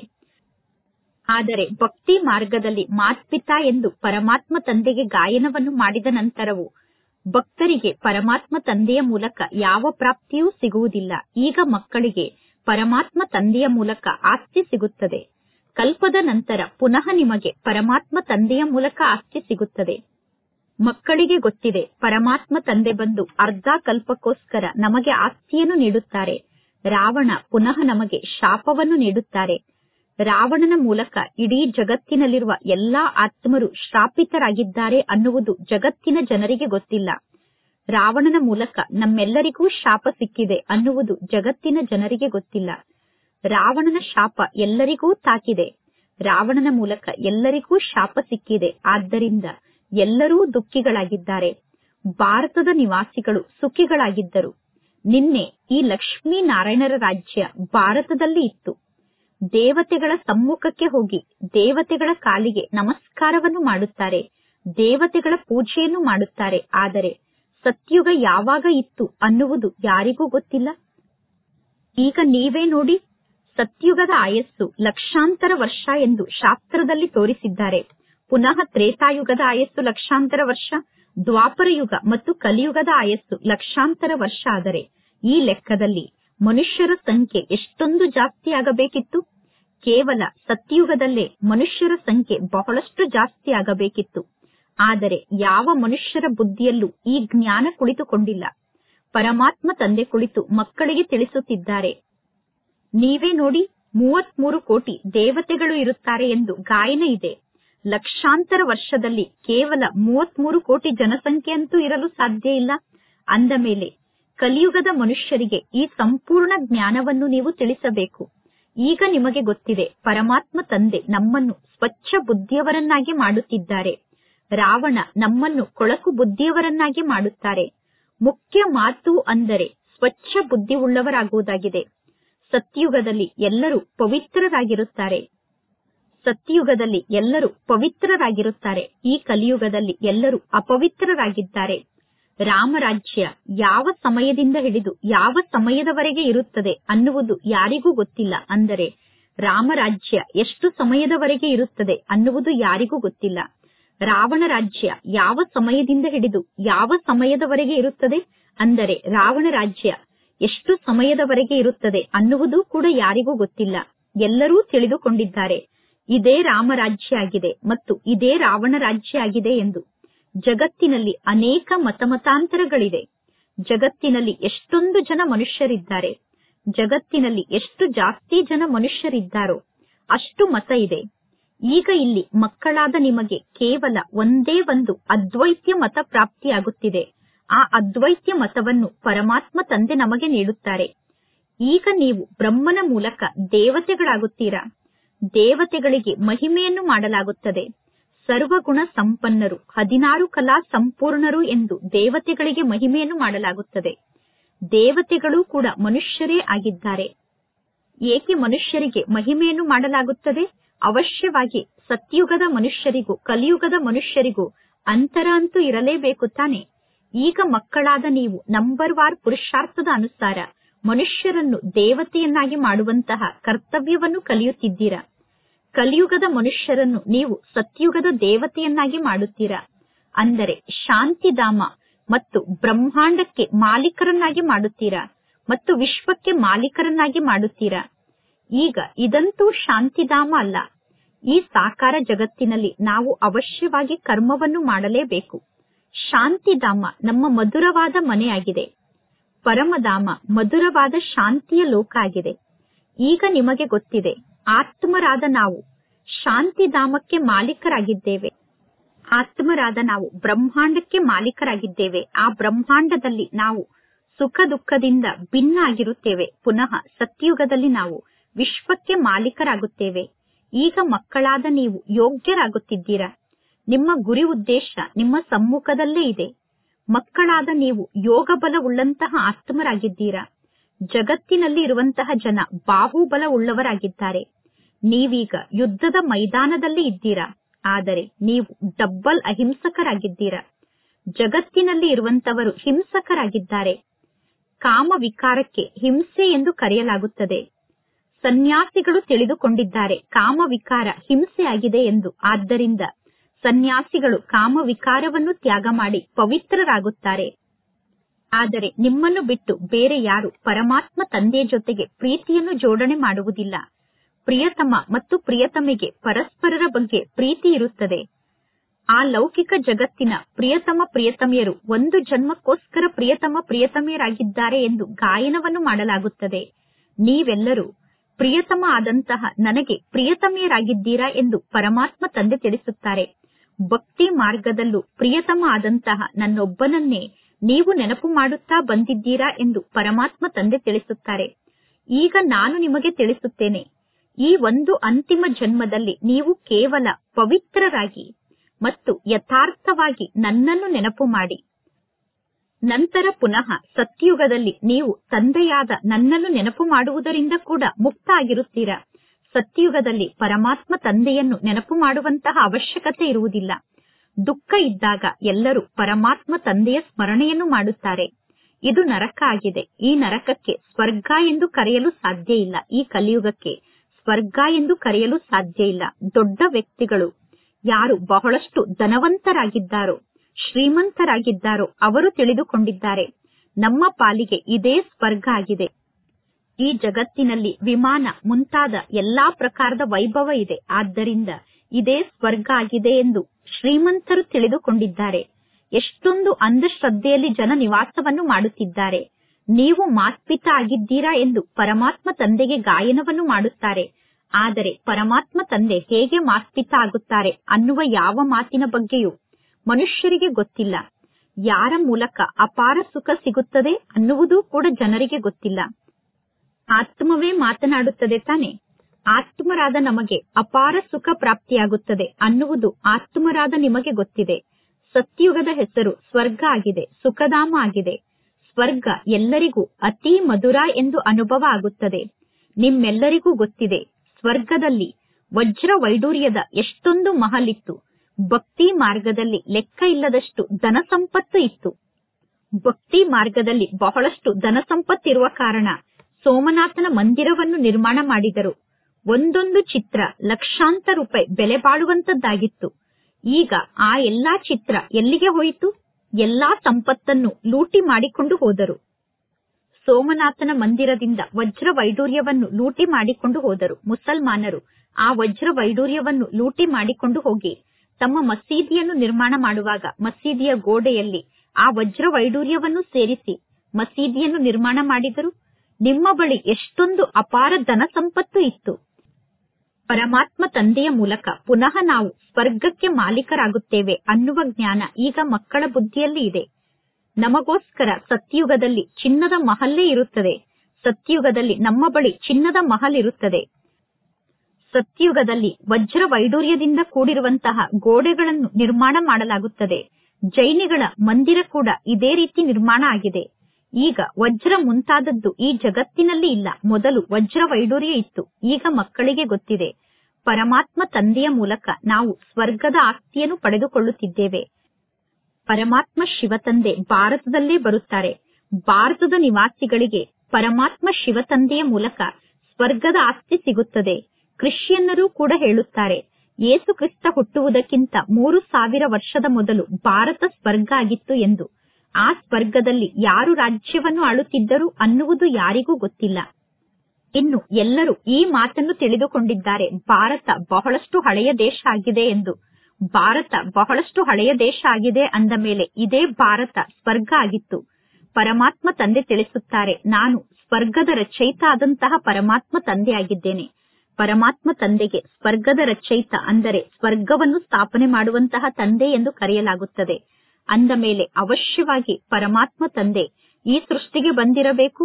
ಆದರೆ ಭಕ್ತಿ ಮಾರ್ಗದಲ್ಲಿ ಮಾತ್ಪಿತ ಎಂದು ಪರಮಾತ್ಮ ತಂದೆಗೆ ಗಾಯನವನ್ನು ಮಾಡಿದ ನಂತರವೂ ಭಕ್ತರಿಗೆ ಪರಮಾತ್ಮ ತಂದೆಯ ಮೂಲಕ ಯಾವ ಪ್ರಾಪ್ತಿಯೂ ಸಿಗುವುದಿಲ್ಲ ಈಗ ಮಕ್ಕಳಿಗೆ ಪರಮಾತ್ಮ ತಂದೆಯ ಮೂಲಕ ಆಸ್ತಿ ಸಿಗುತ್ತದೆ ಕಲ್ಪದ ನಂತರ ಪುನಃ ನಿಮಗೆ ಪರಮಾತ್ಮ ತಂದೆಯ ಮೂಲಕ ಆಸ್ತಿ ಸಿಗುತ್ತದೆ ಮಕ್ಕಳಿಗೆ ಗೊತ್ತಿದೆ ಪರಮಾತ್ಮ ತಂದೆ ಬಂದು ಅರ್ಧ ಕಲ್ಪಕ್ಕೋಸ್ಕರ ನಮಗೆ ಆಸ್ತಿಯನ್ನು ನೀಡುತ್ತಾರೆ ರಾವಣ ಪುನಃ ನಮಗೆ ಶಾಪವನ್ನು ನೀಡುತ್ತಾರೆ ರಾವಣನ ಮೂಲಕ ಇಡೀ ಜಗತ್ತಿನಲ್ಲಿರುವ ಎಲ್ಲಾ ಆತ್ಮರು ಶ್ರಾಪಿತರಾಗಿದ್ದಾರೆ ಅನ್ನುವುದು ಜಗತ್ತಿನ ಜನರಿಗೆ ಗೊತ್ತಿಲ್ಲ ರಾವಣನ ಮೂಲಕ ನಮ್ಮೆಲ್ಲರಿಗೂ ಶಾಪ ಸಿಕ್ಕಿದೆ ಅನ್ನುವುದು ಜಗತ್ತಿನ ಜನರಿಗೆ ಗೊತ್ತಿಲ್ಲ ರಾವಣನ ಶಾಪ ಎಲ್ಲರಿಗೂ ತಾಕಿದೆ ರಾವಣನ ಮೂಲಕ ಎಲ್ಲರಿಗೂ ಶಾಪ ಸಿಕ್ಕಿದೆ ಆದ್ದರಿಂದ ಎಲ್ಲರೂ ದುಃಖಿಗಳಾಗಿದ್ದಾರೆ ಭಾರತದ ನಿವಾಸಿಗಳು ಸುಖಿಗಳಾಗಿದ್ದರು ನಿನ್ನೆ ಈ ಲಕ್ಷ್ಮೀ ನಾರಾಯಣರ ರಾಜ್ಯ ಭಾರತದಲ್ಲಿ ಇತ್ತು ದೇವತೆಗಳ ಸಮ್ಮುಖಕ್ಕೆ ಹೋಗಿ ದೇವತೆಗಳ ಕಾಲಿಗೆ ನಮಸ್ಕಾರವನ್ನು ಮಾಡುತ್ತಾರೆ ದೇವತೆಗಳ ಪೂಜೆಯನ್ನು ಮಾಡುತ್ತಾರೆ ಆದರೆ ಸತ್ಯುಗ ಯಾವಾಗ ಇತ್ತು ಅನ್ನುವುದು ಯಾರಿಗೂ ಗೊತ್ತಿಲ್ಲ ಈಗ ನೀವೇ ನೋಡಿ ಸತ್ಯುಗದ ಆಯಸ್ಸು ಲಕ್ಷಾಂತರ ವರ್ಷ ಎಂದು ಶಾಸ್ತ್ರದಲ್ಲಿ ತೋರಿಸಿದ್ದಾರೆ ಪುನಃ ತ್ರೇತಾಯುಗದ ಆಯಸ್ಸು ಲಕ್ಷಾಂತರ ವರ್ಷ ದ್ವಾಪರ ಯುಗ ಮತ್ತು ಕಲಿಯುಗದ ಆಯಸ್ಸು ಲಕ್ಷಾಂತರ ವರ್ಷ ಆದರೆ ಈ ಲೆಕ್ಕದಲ್ಲಿ ಮನುಷ್ಯರ ಸಂಖ್ಯೆ ಎಷ್ಟೊಂದು ಜಾಸ್ತಿ ಆಗಬೇಕಿತ್ತು ಕೇವಲ ಸತ್ಯುಗದಲ್ಲೇ ಮನುಷ್ಯರ ಸಂಖ್ಯೆ ಬಹಳಷ್ಟು ಜಾಸ್ತಿ ಆಗಬೇಕಿತ್ತು ಆದರೆ ಯಾವ ಮನುಷ್ಯರ ಬುದ್ಧಿಯಲ್ಲೂ ಈ ಜ್ಞಾನ ಕುಳಿತುಕೊಂಡಿಲ್ಲ ಪರಮಾತ್ಮ ತಂದೆ ಕುಳಿತು ಮಕ್ಕಳಿಗೆ ತಿಳಿಸುತ್ತಿದ್ದಾರೆ ನೀವೇ ನೋಡಿ ಮೂವತ್ಮೂರು ಕೋಟಿ ದೇವತೆಗಳು ಇರುತ್ತಾರೆ ಎಂದು ಗಾಯನ ಇದೆ ಲಕ್ಷಾಂತರ ವರ್ಷದಲ್ಲಿ ಕೇವಲ ಮೂವತ್ಮೂರು ಕೋಟಿ ಜನಸಂಖ್ಯೆ ಅಂತೂ ಇರಲು ಸಾಧ್ಯ ಇಲ್ಲ ಅಂದ ಮೇಲೆ ಕಲಿಯುಗದ ಮನುಷ್ಯರಿಗೆ ಈ ಸಂಪೂರ್ಣ ಜ್ಞಾನವನ್ನು ನೀವು ತಿಳಿಸಬೇಕು ಈಗ ನಿಮಗೆ ಗೊತ್ತಿದೆ ಪರಮಾತ್ಮ ತಂದೆ ನಮ್ಮನ್ನು ಸ್ವಚ್ಛ ಬುದ್ಧಿಯವರನ್ನಾಗಿ ಮಾಡುತ್ತಿದ್ದಾರೆ ರಾವಣ ನಮ್ಮನ್ನು ಕೊಳಕು ಬುದ್ಧಿಯವರನ್ನಾಗಿ ಮಾಡುತ್ತಾರೆ ಮುಖ್ಯ ಮಾತು ಅಂದರೆ ಸ್ವಚ್ಛ ಬುದ್ಧಿ ಉಳ್ಳವರಾಗುವುದಾಗಿದೆ ಸತ್ಯುಗದಲ್ಲಿ ಎಲ್ಲರೂ ಪವಿತ್ರರಾಗಿರುತ್ತಾರೆ ಸತ್ಯುಗದಲ್ಲಿ ಎಲ್ಲರೂ ಪವಿತ್ರರಾಗಿರುತ್ತಾರೆ ಈ ಕಲಿಯುಗದಲ್ಲಿ ಎಲ್ಲರೂ ಅಪವಿತ್ರರಾಗಿದ್ದಾರೆ ರಾಮರಾಜ್ಯ ಯಾವ ಸಮಯದಿಂದ ಹಿಡಿದು ಯಾವ ಸಮಯದವರೆಗೆ ಇರುತ್ತದೆ ಅನ್ನುವುದು ಯಾರಿಗೂ ಗೊತ್ತಿಲ್ಲ ಅಂದರೆ ರಾಮರಾಜ್ಯ ಎಷ್ಟು ಸಮಯದವರೆಗೆ ಇರುತ್ತದೆ ಅನ್ನುವುದು ಯಾರಿಗೂ ಗೊತ್ತಿಲ್ಲ ರಾವಣ ರಾಜ್ಯ ಯಾವ ಸಮಯದಿಂದ ಹಿಡಿದು ಯಾವ ಸಮಯದವರೆಗೆ ಇರುತ್ತದೆ ಅಂದರೆ ರಾವಣ ರಾಜ್ಯ ಎಷ್ಟು ಸಮಯದವರೆಗೆ ಇರುತ್ತದೆ ಅನ್ನುವುದು ಕೂಡ ಯಾರಿಗೂ ಗೊತ್ತಿಲ್ಲ ಎಲ್ಲರೂ ತಿಳಿದುಕೊಂಡಿದ್ದಾರೆ ಇದೇ ರಾಮರಾಜ್ಯ ಆಗಿದೆ ಮತ್ತು ಇದೇ ರಾವಣ ರಾಜ್ಯ ಆಗಿದೆ ಎಂದು ಜಗತ್ತಿನಲ್ಲಿ ಅನೇಕ ಮತಮತಾಂತರಗಳಿದೆ ಜಗತ್ತಿನಲ್ಲಿ ಎಷ್ಟೊಂದು ಜನ ಮನುಷ್ಯರಿದ್ದಾರೆ ಜಗತ್ತಿನಲ್ಲಿ ಎಷ್ಟು ಜಾಸ್ತಿ ಜನ ಮನುಷ್ಯರಿದ್ದಾರೋ ಅಷ್ಟು ಮತ ಇದೆ ಈಗ ಇಲ್ಲಿ ಮಕ್ಕಳಾದ ನಿಮಗೆ ಕೇವಲ ಒಂದೇ ಒಂದು ಅದ್ವೈತ್ಯ ಮತ ಪ್ರಾಪ್ತಿಯಾಗುತ್ತಿದೆ ಆ ಅದ್ವೈತ್ಯ ಮತವನ್ನು ಪರಮಾತ್ಮ ತಂದೆ ನಮಗೆ ನೀಡುತ್ತಾರೆ ಈಗ ನೀವು ಬ್ರಹ್ಮನ ಮೂಲಕ ದೇವತೆಗಳಾಗುತ್ತೀರಾ ದೇವತೆಗಳಿಗೆ ಮಹಿಮೆಯನ್ನು ಮಾಡಲಾಗುತ್ತದೆ ಸರ್ವಗುಣ ಸಂಪನ್ನರು ಹದಿನಾರು ಕಲಾ ಸಂಪೂರ್ಣರು ಎಂದು ದೇವತೆಗಳಿಗೆ ಮಹಿಮೆಯನ್ನು ಮಾಡಲಾಗುತ್ತದೆ ದೇವತೆಗಳು ಕೂಡ ಮನುಷ್ಯರೇ ಆಗಿದ್ದಾರೆ ಏಕೆ ಮನುಷ್ಯರಿಗೆ ಮಹಿಮೆಯನ್ನು ಮಾಡಲಾಗುತ್ತದೆ ಅವಶ್ಯವಾಗಿ ಸತ್ಯುಗದ ಮನುಷ್ಯರಿಗೂ ಕಲಿಯುಗದ ಮನುಷ್ಯರಿಗೂ ಅಂತರ ಅಂತೂ ಇರಲೇಬೇಕು ತಾನೆ ಈಗ ಮಕ್ಕಳಾದ ನೀವು ನಂಬರ್ ವಾರ್ ಪುರುಷಾರ್ಥದ ಅನುಸಾರ ಮನುಷ್ಯರನ್ನು ದೇವತೆಯನ್ನಾಗಿ ಮಾಡುವಂತಹ ಕರ್ತವ್ಯವನ್ನು ಕಲಿಯುತ್ತಿದ್ದೀರಾ ಕಲಿಯುಗದ ಮನುಷ್ಯರನ್ನು ನೀವು ಸತ್ಯುಗದ ದೇವತೆಯನ್ನಾಗಿ ಮಾಡುತ್ತೀರಾ ಅಂದರೆ ಶಾಂತಿಧಾಮ ಮತ್ತು ಬ್ರಹ್ಮಾಂಡಕ್ಕೆ ಮಾಲೀಕರನ್ನಾಗಿ ಮಾಡುತ್ತೀರಾ ಮತ್ತು ವಿಶ್ವಕ್ಕೆ ಮಾಲೀಕರನ್ನಾಗಿ ಮಾಡುತ್ತೀರಾ ಈಗ ಇದಂತೂ ಶಾಂತಿಧಾಮ ಅಲ್ಲ ಈ ಸಾಕಾರ ಜಗತ್ತಿನಲ್ಲಿ ನಾವು ಅವಶ್ಯವಾಗಿ ಕರ್ಮವನ್ನು ಮಾಡಲೇಬೇಕು ಶಾಂತಿಧಾಮ ನಮ್ಮ ಮಧುರವಾದ ಮನೆಯಾಗಿದೆ ಪರಮಧಾಮ ಮಧುರವಾದ ಶಾಂತಿಯ ಲೋಕ ಆಗಿದೆ ಈಗ ನಿಮಗೆ ಗೊತ್ತಿದೆ ಆತ್ಮರಾದ ನಾವು ಶಾಂತಿಧಾಮಕ್ಕೆ ಮಾಲೀಕರಾಗಿದ್ದೇವೆ ಆತ್ಮರಾದ ನಾವು ಬ್ರಹ್ಮಾಂಡಕ್ಕೆ ಮಾಲೀಕರಾಗಿದ್ದೇವೆ ಆ ಬ್ರಹ್ಮಾಂಡದಲ್ಲಿ ನಾವು ಸುಖ ದುಃಖದಿಂದ ಭಿನ್ನ ಆಗಿರುತ್ತೇವೆ ಪುನಃ ಸತ್ಯುಗದಲ್ಲಿ ನಾವು ವಿಶ್ವಕ್ಕೆ ಮಾಲೀಕರಾಗುತ್ತೇವೆ ಈಗ ಮಕ್ಕಳಾದ ನೀವು ಯೋಗ್ಯರಾಗುತ್ತಿದ್ದೀರಾ ನಿಮ್ಮ ಗುರಿ ಉದ್ದೇಶ ನಿಮ್ಮ ಸಮ್ಮುಖದಲ್ಲೇ ಇದೆ ಮಕ್ಕಳಾದ ನೀವು ಯೋಗ ಬಲ ಉಳ್ಳಂತಹ ಆತ್ಮರಾಗಿದ್ದೀರಾ ಜಗತ್ತಿನಲ್ಲಿ ಇರುವಂತಹ ಜನ ಬಾಹುಬಲ ಉಳ್ಳವರಾಗಿದ್ದಾರೆ ನೀವೀಗ ಯುದ್ಧದ ಮೈದಾನದಲ್ಲಿ ಇದ್ದೀರಾ ಆದರೆ ನೀವು ಡಬ್ಬಲ್ ಅಹಿಂಸಕರಾಗಿದ್ದೀರಾ ಜಗತ್ತಿನಲ್ಲಿ ಇರುವಂತವರು ಹಿಂಸಕರಾಗಿದ್ದಾರೆ ಕಾಮ ವಿಕಾರಕ್ಕೆ ಹಿಂಸೆ ಎಂದು ಕರೆಯಲಾಗುತ್ತದೆ ಸನ್ಯಾಸಿಗಳು ತಿಳಿದುಕೊಂಡಿದ್ದಾರೆ ಕಾಮ ವಿಕಾರ ಹಿಂಸೆಯಾಗಿದೆ ಎಂದು ಆದ್ದರಿಂದ ಸನ್ಯಾಸಿಗಳು ಕಾಮ ವಿಕಾರವನ್ನು ತ್ಯಾಗ ಮಾಡಿ ಪವಿತ್ರರಾಗುತ್ತಾರೆ ಆದರೆ ನಿಮ್ಮನ್ನು ಬಿಟ್ಟು ಬೇರೆ ಯಾರು ಪರಮಾತ್ಮ ತಂದೆಯ ಜೊತೆಗೆ ಪ್ರೀತಿಯನ್ನು ಜೋಡಣೆ ಮಾಡುವುದಿಲ್ಲ ಪ್ರಿಯತಮ ಮತ್ತು ಪ್ರಿಯತಮೆಗೆ ಪರಸ್ಪರರ ಬಗ್ಗೆ ಪ್ರೀತಿ ಇರುತ್ತದೆ ಆ ಲೌಕಿಕ ಜಗತ್ತಿನ ಪ್ರಿಯತಮ ಪ್ರಿಯತಮೆಯರು ಒಂದು ಜನ್ಮಕ್ಕೋಸ್ಕರ ಪ್ರಿಯತಮ ಪ್ರಿಯತಮೆಯರಾಗಿದ್ದಾರೆ ಎಂದು ಗಾಯನವನ್ನು ಮಾಡಲಾಗುತ್ತದೆ ನೀವೆಲ್ಲರೂ ಪ್ರಿಯತಮ ಆದಂತಹ ನನಗೆ ಪ್ರಿಯತಮೆಯರಾಗಿದ್ದೀರಾ ಎಂದು ಪರಮಾತ್ಮ ತಂದೆ ತಿಳಿಸುತ್ತಾರೆ ಭಕ್ತಿ ಮಾರ್ಗದಲ್ಲೂ ಪ್ರಿಯತಮ ಆದಂತಹ ನನ್ನೊಬ್ಬನನ್ನೇ ನೀವು ನೆನಪು ಮಾಡುತ್ತಾ ಬಂದಿದ್ದೀರಾ ಎಂದು ಪರಮಾತ್ಮ ತಂದೆ ತಿಳಿಸುತ್ತಾರೆ ಈಗ ನಾನು ನಿಮಗೆ ತಿಳಿಸುತ್ತೇನೆ ಈ ಒಂದು ಅಂತಿಮ ಜನ್ಮದಲ್ಲಿ ನೀವು ಕೇವಲ ಪವಿತ್ರರಾಗಿ ಮತ್ತು ಯಥಾರ್ಥವಾಗಿ ನನ್ನನ್ನು ನೆನಪು ಮಾಡಿ ನಂತರ ಪುನಃ ಸತ್ಯುಗದಲ್ಲಿ ನೀವು ತಂದೆಯಾದ ನನ್ನನ್ನು ನೆನಪು ಮಾಡುವುದರಿಂದ ಕೂಡ ಮುಕ್ತ ಆಗಿರುತ್ತೀರಾ ಸತ್ಯುಗದಲ್ಲಿ ಪರಮಾತ್ಮ ತಂದೆಯನ್ನು ನೆನಪು ಮಾಡುವಂತಹ ಅವಶ್ಯಕತೆ ಇರುವುದಿಲ್ಲ ದುಃಖ ಇದ್ದಾಗ ಎಲ್ಲರೂ ಪರಮಾತ್ಮ ತಂದೆಯ ಸ್ಮರಣೆಯನ್ನು ಮಾಡುತ್ತಾರೆ ಇದು ನರಕ ಆಗಿದೆ ಈ ನರಕಕ್ಕೆ ಸ್ವರ್ಗ ಎಂದು ಕರೆಯಲು ಸಾಧ್ಯ ಇಲ್ಲ ಈ ಕಲಿಯುಗಕ್ಕೆ ಸ್ವರ್ಗ ಎಂದು ಕರೆಯಲು ಸಾಧ್ಯ ಇಲ್ಲ ದೊಡ್ಡ ವ್ಯಕ್ತಿಗಳು ಯಾರು ಬಹಳಷ್ಟು ಧನವಂತರಾಗಿದ್ದಾರೋ ಶ್ರೀಮಂತರಾಗಿದ್ದಾರೋ ಅವರು ತಿಳಿದುಕೊಂಡಿದ್ದಾರೆ ನಮ್ಮ ಪಾಲಿಗೆ ಇದೇ ಸ್ವರ್ಗ ಆಗಿದೆ ಈ ಜಗತ್ತಿನಲ್ಲಿ ವಿಮಾನ ಮುಂತಾದ ಎಲ್ಲಾ ಪ್ರಕಾರದ ವೈಭವ ಇದೆ ಆದ್ದರಿಂದ ಇದೇ ಸ್ವರ್ಗ ಆಗಿದೆ ಎಂದು ಶ್ರೀಮಂತರು ತಿಳಿದುಕೊಂಡಿದ್ದಾರೆ ಎಷ್ಟೊಂದು ಅಂಧಶ್ರದ್ಧೆಯಲ್ಲಿ ಜನ ನಿವಾಸವನ್ನು ಮಾಡುತ್ತಿದ್ದಾರೆ ನೀವು ಮಾತ್ಪಿತ ಆಗಿದ್ದೀರಾ ಎಂದು ಪರಮಾತ್ಮ ತಂದೆಗೆ ಗಾಯನವನ್ನು ಮಾಡುತ್ತಾರೆ ಆದರೆ ಪರಮಾತ್ಮ ತಂದೆ ಹೇಗೆ ಮಾತ್ಪಿತ ಆಗುತ್ತಾರೆ ಅನ್ನುವ ಯಾವ ಮಾತಿನ ಬಗ್ಗೆಯೂ ಮನುಷ್ಯರಿಗೆ ಗೊತ್ತಿಲ್ಲ ಯಾರ ಮೂಲಕ ಅಪಾರ ಸುಖ ಸಿಗುತ್ತದೆ ಅನ್ನುವುದೂ ಕೂಡ ಜನರಿಗೆ ಗೊತ್ತಿಲ್ಲ ಆತ್ಮವೇ ಮಾತನಾಡುತ್ತದೆ ತಾನೆ ಆತ್ಮರಾದ ನಮಗೆ ಅಪಾರ ಸುಖ ಪ್ರಾಪ್ತಿಯಾಗುತ್ತದೆ ಅನ್ನುವುದು ಆತ್ಮರಾದ ನಿಮಗೆ ಗೊತ್ತಿದೆ ಸತ್ಯುಗದ ಹೆಸರು ಸ್ವರ್ಗ ಆಗಿದೆ ಸುಖಧಾಮ ಆಗಿದೆ ಸ್ವರ್ಗ ಎಲ್ಲರಿಗೂ ಅತಿ ಮಧುರ ಎಂದು ಅನುಭವ ಆಗುತ್ತದೆ ನಿಮ್ಮೆಲ್ಲರಿಗೂ ಗೊತ್ತಿದೆ ಸ್ವರ್ಗದಲ್ಲಿ ವಜ್ರ ವೈಡೂರ್ಯದ ಎಷ್ಟೊಂದು ಮಹಲಿತ್ತು ಭಕ್ತಿ ಮಾರ್ಗದಲ್ಲಿ ಲೆಕ್ಕ ಇಲ್ಲದಷ್ಟು ಧನ ಸಂಪತ್ತು ಇತ್ತು ಭಕ್ತಿ ಮಾರ್ಗದಲ್ಲಿ ಬಹಳಷ್ಟು ಧನ ಸಂಪತ್ತಿರುವ ಕಾರಣ ಸೋಮನಾಥನ ಮಂದಿರವನ್ನು ನಿರ್ಮಾಣ ಮಾಡಿದರು ಒಂದೊಂದು ಚಿತ್ರ ಲಕ್ಷಾಂತರ ರೂಪಾಯಿ ಬೆಲೆ ಬಾಳುವಂತದ್ದಾಗಿತ್ತು ಈಗ ಆ ಎಲ್ಲಾ ಚಿತ್ರ ಎಲ್ಲಿಗೆ ಹೋಯಿತು ಎಲ್ಲಾ ಸಂಪತ್ತನ್ನು ಲೂಟಿ ಮಾಡಿಕೊಂಡು ಹೋದರು ಸೋಮನಾಥನ ಮಂದಿರದಿಂದ ವಜ್ರ ವೈಡೂರ್ಯವನ್ನು ಲೂಟಿ ಮಾಡಿಕೊಂಡು ಹೋದರು ಮುಸಲ್ಮಾನರು ಆ ವಜ್ರ ವೈಡೂರ್ಯವನ್ನು ಲೂಟಿ ಮಾಡಿಕೊಂಡು ಹೋಗಿ ತಮ್ಮ ಮಸೀದಿಯನ್ನು ನಿರ್ಮಾಣ ಮಾಡುವಾಗ ಮಸೀದಿಯ ಗೋಡೆಯಲ್ಲಿ ಆ ವಜ್ರ ವೈಡೂರ್ಯವನ್ನು ಸೇರಿಸಿ ಮಸೀದಿಯನ್ನು ನಿರ್ಮಾಣ ಮಾಡಿದರು ನಿಮ್ಮ ಬಳಿ ಎಷ್ಟೊಂದು ಅಪಾರ ಧನ ಸಂಪತ್ತು ಇತ್ತು ಪರಮಾತ್ಮ ತಂದೆಯ ಮೂಲಕ ಪುನಃ ನಾವು ಸ್ವರ್ಗಕ್ಕೆ ಮಾಲೀಕರಾಗುತ್ತೇವೆ ಅನ್ನುವ ಜ್ಞಾನ ಈಗ ಮಕ್ಕಳ ಬುದ್ಧಿಯಲ್ಲಿ ಇದೆ ನಮಗೋಸ್ಕರ ಸತ್ಯುಗದಲ್ಲಿ ಚಿನ್ನದ ಮಹಲ್ಲೇ ಇರುತ್ತದೆ ಸತ್ಯುಗದಲ್ಲಿ ನಮ್ಮ ಬಳಿ ಚಿನ್ನದ ಮಹಲ್ ಇರುತ್ತದೆ ಸತ್ಯುಗದಲ್ಲಿ ವಜ್ರ ವೈಡೂರ್ಯದಿಂದ ಕೂಡಿರುವಂತಹ ಗೋಡೆಗಳನ್ನು ನಿರ್ಮಾಣ ಮಾಡಲಾಗುತ್ತದೆ ಜೈನಿಗಳ ಮಂದಿರ ಕೂಡ ಇದೇ ರೀತಿ ನಿರ್ಮಾಣ ಆಗಿದೆ ಈಗ ವಜ್ರ ಮುಂತಾದದ್ದು ಈ ಜಗತ್ತಿನಲ್ಲಿ ಇಲ್ಲ ಮೊದಲು ವಜ್ರ ವೈಡೂರ್ಯ ಇತ್ತು ಈಗ ಮಕ್ಕಳಿಗೆ ಗೊತ್ತಿದೆ ಪರಮಾತ್ಮ ತಂದೆಯ ಮೂಲಕ ನಾವು ಸ್ವರ್ಗದ ಆಸ್ತಿಯನ್ನು ಪಡೆದುಕೊಳ್ಳುತ್ತಿದ್ದೇವೆ ಪರಮಾತ್ಮ ಶಿವತಂದೆ ಭಾರತದಲ್ಲೇ ಬರುತ್ತಾರೆ ಭಾರತದ ನಿವಾಸಿಗಳಿಗೆ ಪರಮಾತ್ಮ ಶಿವತಂದೆಯ ಮೂಲಕ ಸ್ವರ್ಗದ ಆಸ್ತಿ ಸಿಗುತ್ತದೆ ಕ್ರಿಶ್ಚಿಯನ್ನರು ಕೂಡ ಹೇಳುತ್ತಾರೆ ಯೇಸು ಕ್ರಿಸ್ತ ಹುಟ್ಟುವುದಕ್ಕಿಂತ ಮೂರು ಸಾವಿರ ವರ್ಷದ ಮೊದಲು ಭಾರತ ಸ್ವರ್ಗ ಆಗಿತ್ತು ಎಂದು ಆ ಸ್ವರ್ಗದಲ್ಲಿ ಯಾರು ರಾಜ್ಯವನ್ನು ಆಳುತ್ತಿದ್ದರು ಅನ್ನುವುದು ಯಾರಿಗೂ ಗೊತ್ತಿಲ್ಲ ಇನ್ನು ಎಲ್ಲರೂ ಈ ಮಾತನ್ನು ತಿಳಿದುಕೊಂಡಿದ್ದಾರೆ ಭಾರತ ಬಹಳಷ್ಟು ಹಳೆಯ ದೇಶ ಆಗಿದೆ ಎಂದು ಭಾರತ ಬಹಳಷ್ಟು ಹಳೆಯ ದೇಶ ಆಗಿದೆ ಅಂದ ಮೇಲೆ ಇದೇ ಭಾರತ ಸ್ವರ್ಗ ಆಗಿತ್ತು ಪರಮಾತ್ಮ ತಂದೆ ತಿಳಿಸುತ್ತಾರೆ ನಾನು ಸ್ವರ್ಗದ ರಚಯಿತ ಆದಂತಹ ಪರಮಾತ್ಮ ತಂದೆ ಆಗಿದ್ದೇನೆ ಪರಮಾತ್ಮ ತಂದೆಗೆ ಸ್ವರ್ಗದ ರಚಯಿತ ಅಂದರೆ ಸ್ವರ್ಗವನ್ನು ಸ್ಥಾಪನೆ ಮಾಡುವಂತಹ ತಂದೆ ಎಂದು ಕರೆಯಲಾಗುತ್ತದೆ ಅಂದ ಮೇಲೆ ಅವಶ್ಯವಾಗಿ ಪರಮಾತ್ಮ ತಂದೆ ಈ ಸೃಷ್ಟಿಗೆ ಬಂದಿರಬೇಕು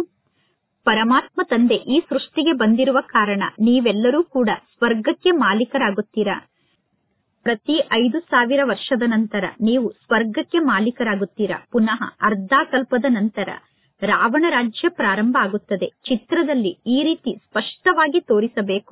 ಪರಮಾತ್ಮ ತಂದೆ ಈ ಸೃಷ್ಟಿಗೆ ಬಂದಿರುವ ಕಾರಣ ನೀವೆಲ್ಲರೂ ಕೂಡ ಸ್ವರ್ಗಕ್ಕೆ ಮಾಲೀಕರಾಗುತ್ತೀರಾ ಪ್ರತಿ ಐದು ಸಾವಿರ ವರ್ಷದ ನಂತರ ನೀವು ಸ್ವರ್ಗಕ್ಕೆ ಮಾಲೀಕರಾಗುತ್ತೀರಾ ಪುನಃ ಅರ್ಧ ಕಲ್ಪದ ನಂತರ ರಾವಣ ರಾಜ್ಯ ಪ್ರಾರಂಭ ಆಗುತ್ತದೆ ಚಿತ್ರದಲ್ಲಿ ಈ ರೀತಿ ಸ್ಪಷ್ಟವಾಗಿ ತೋರಿಸಬೇಕು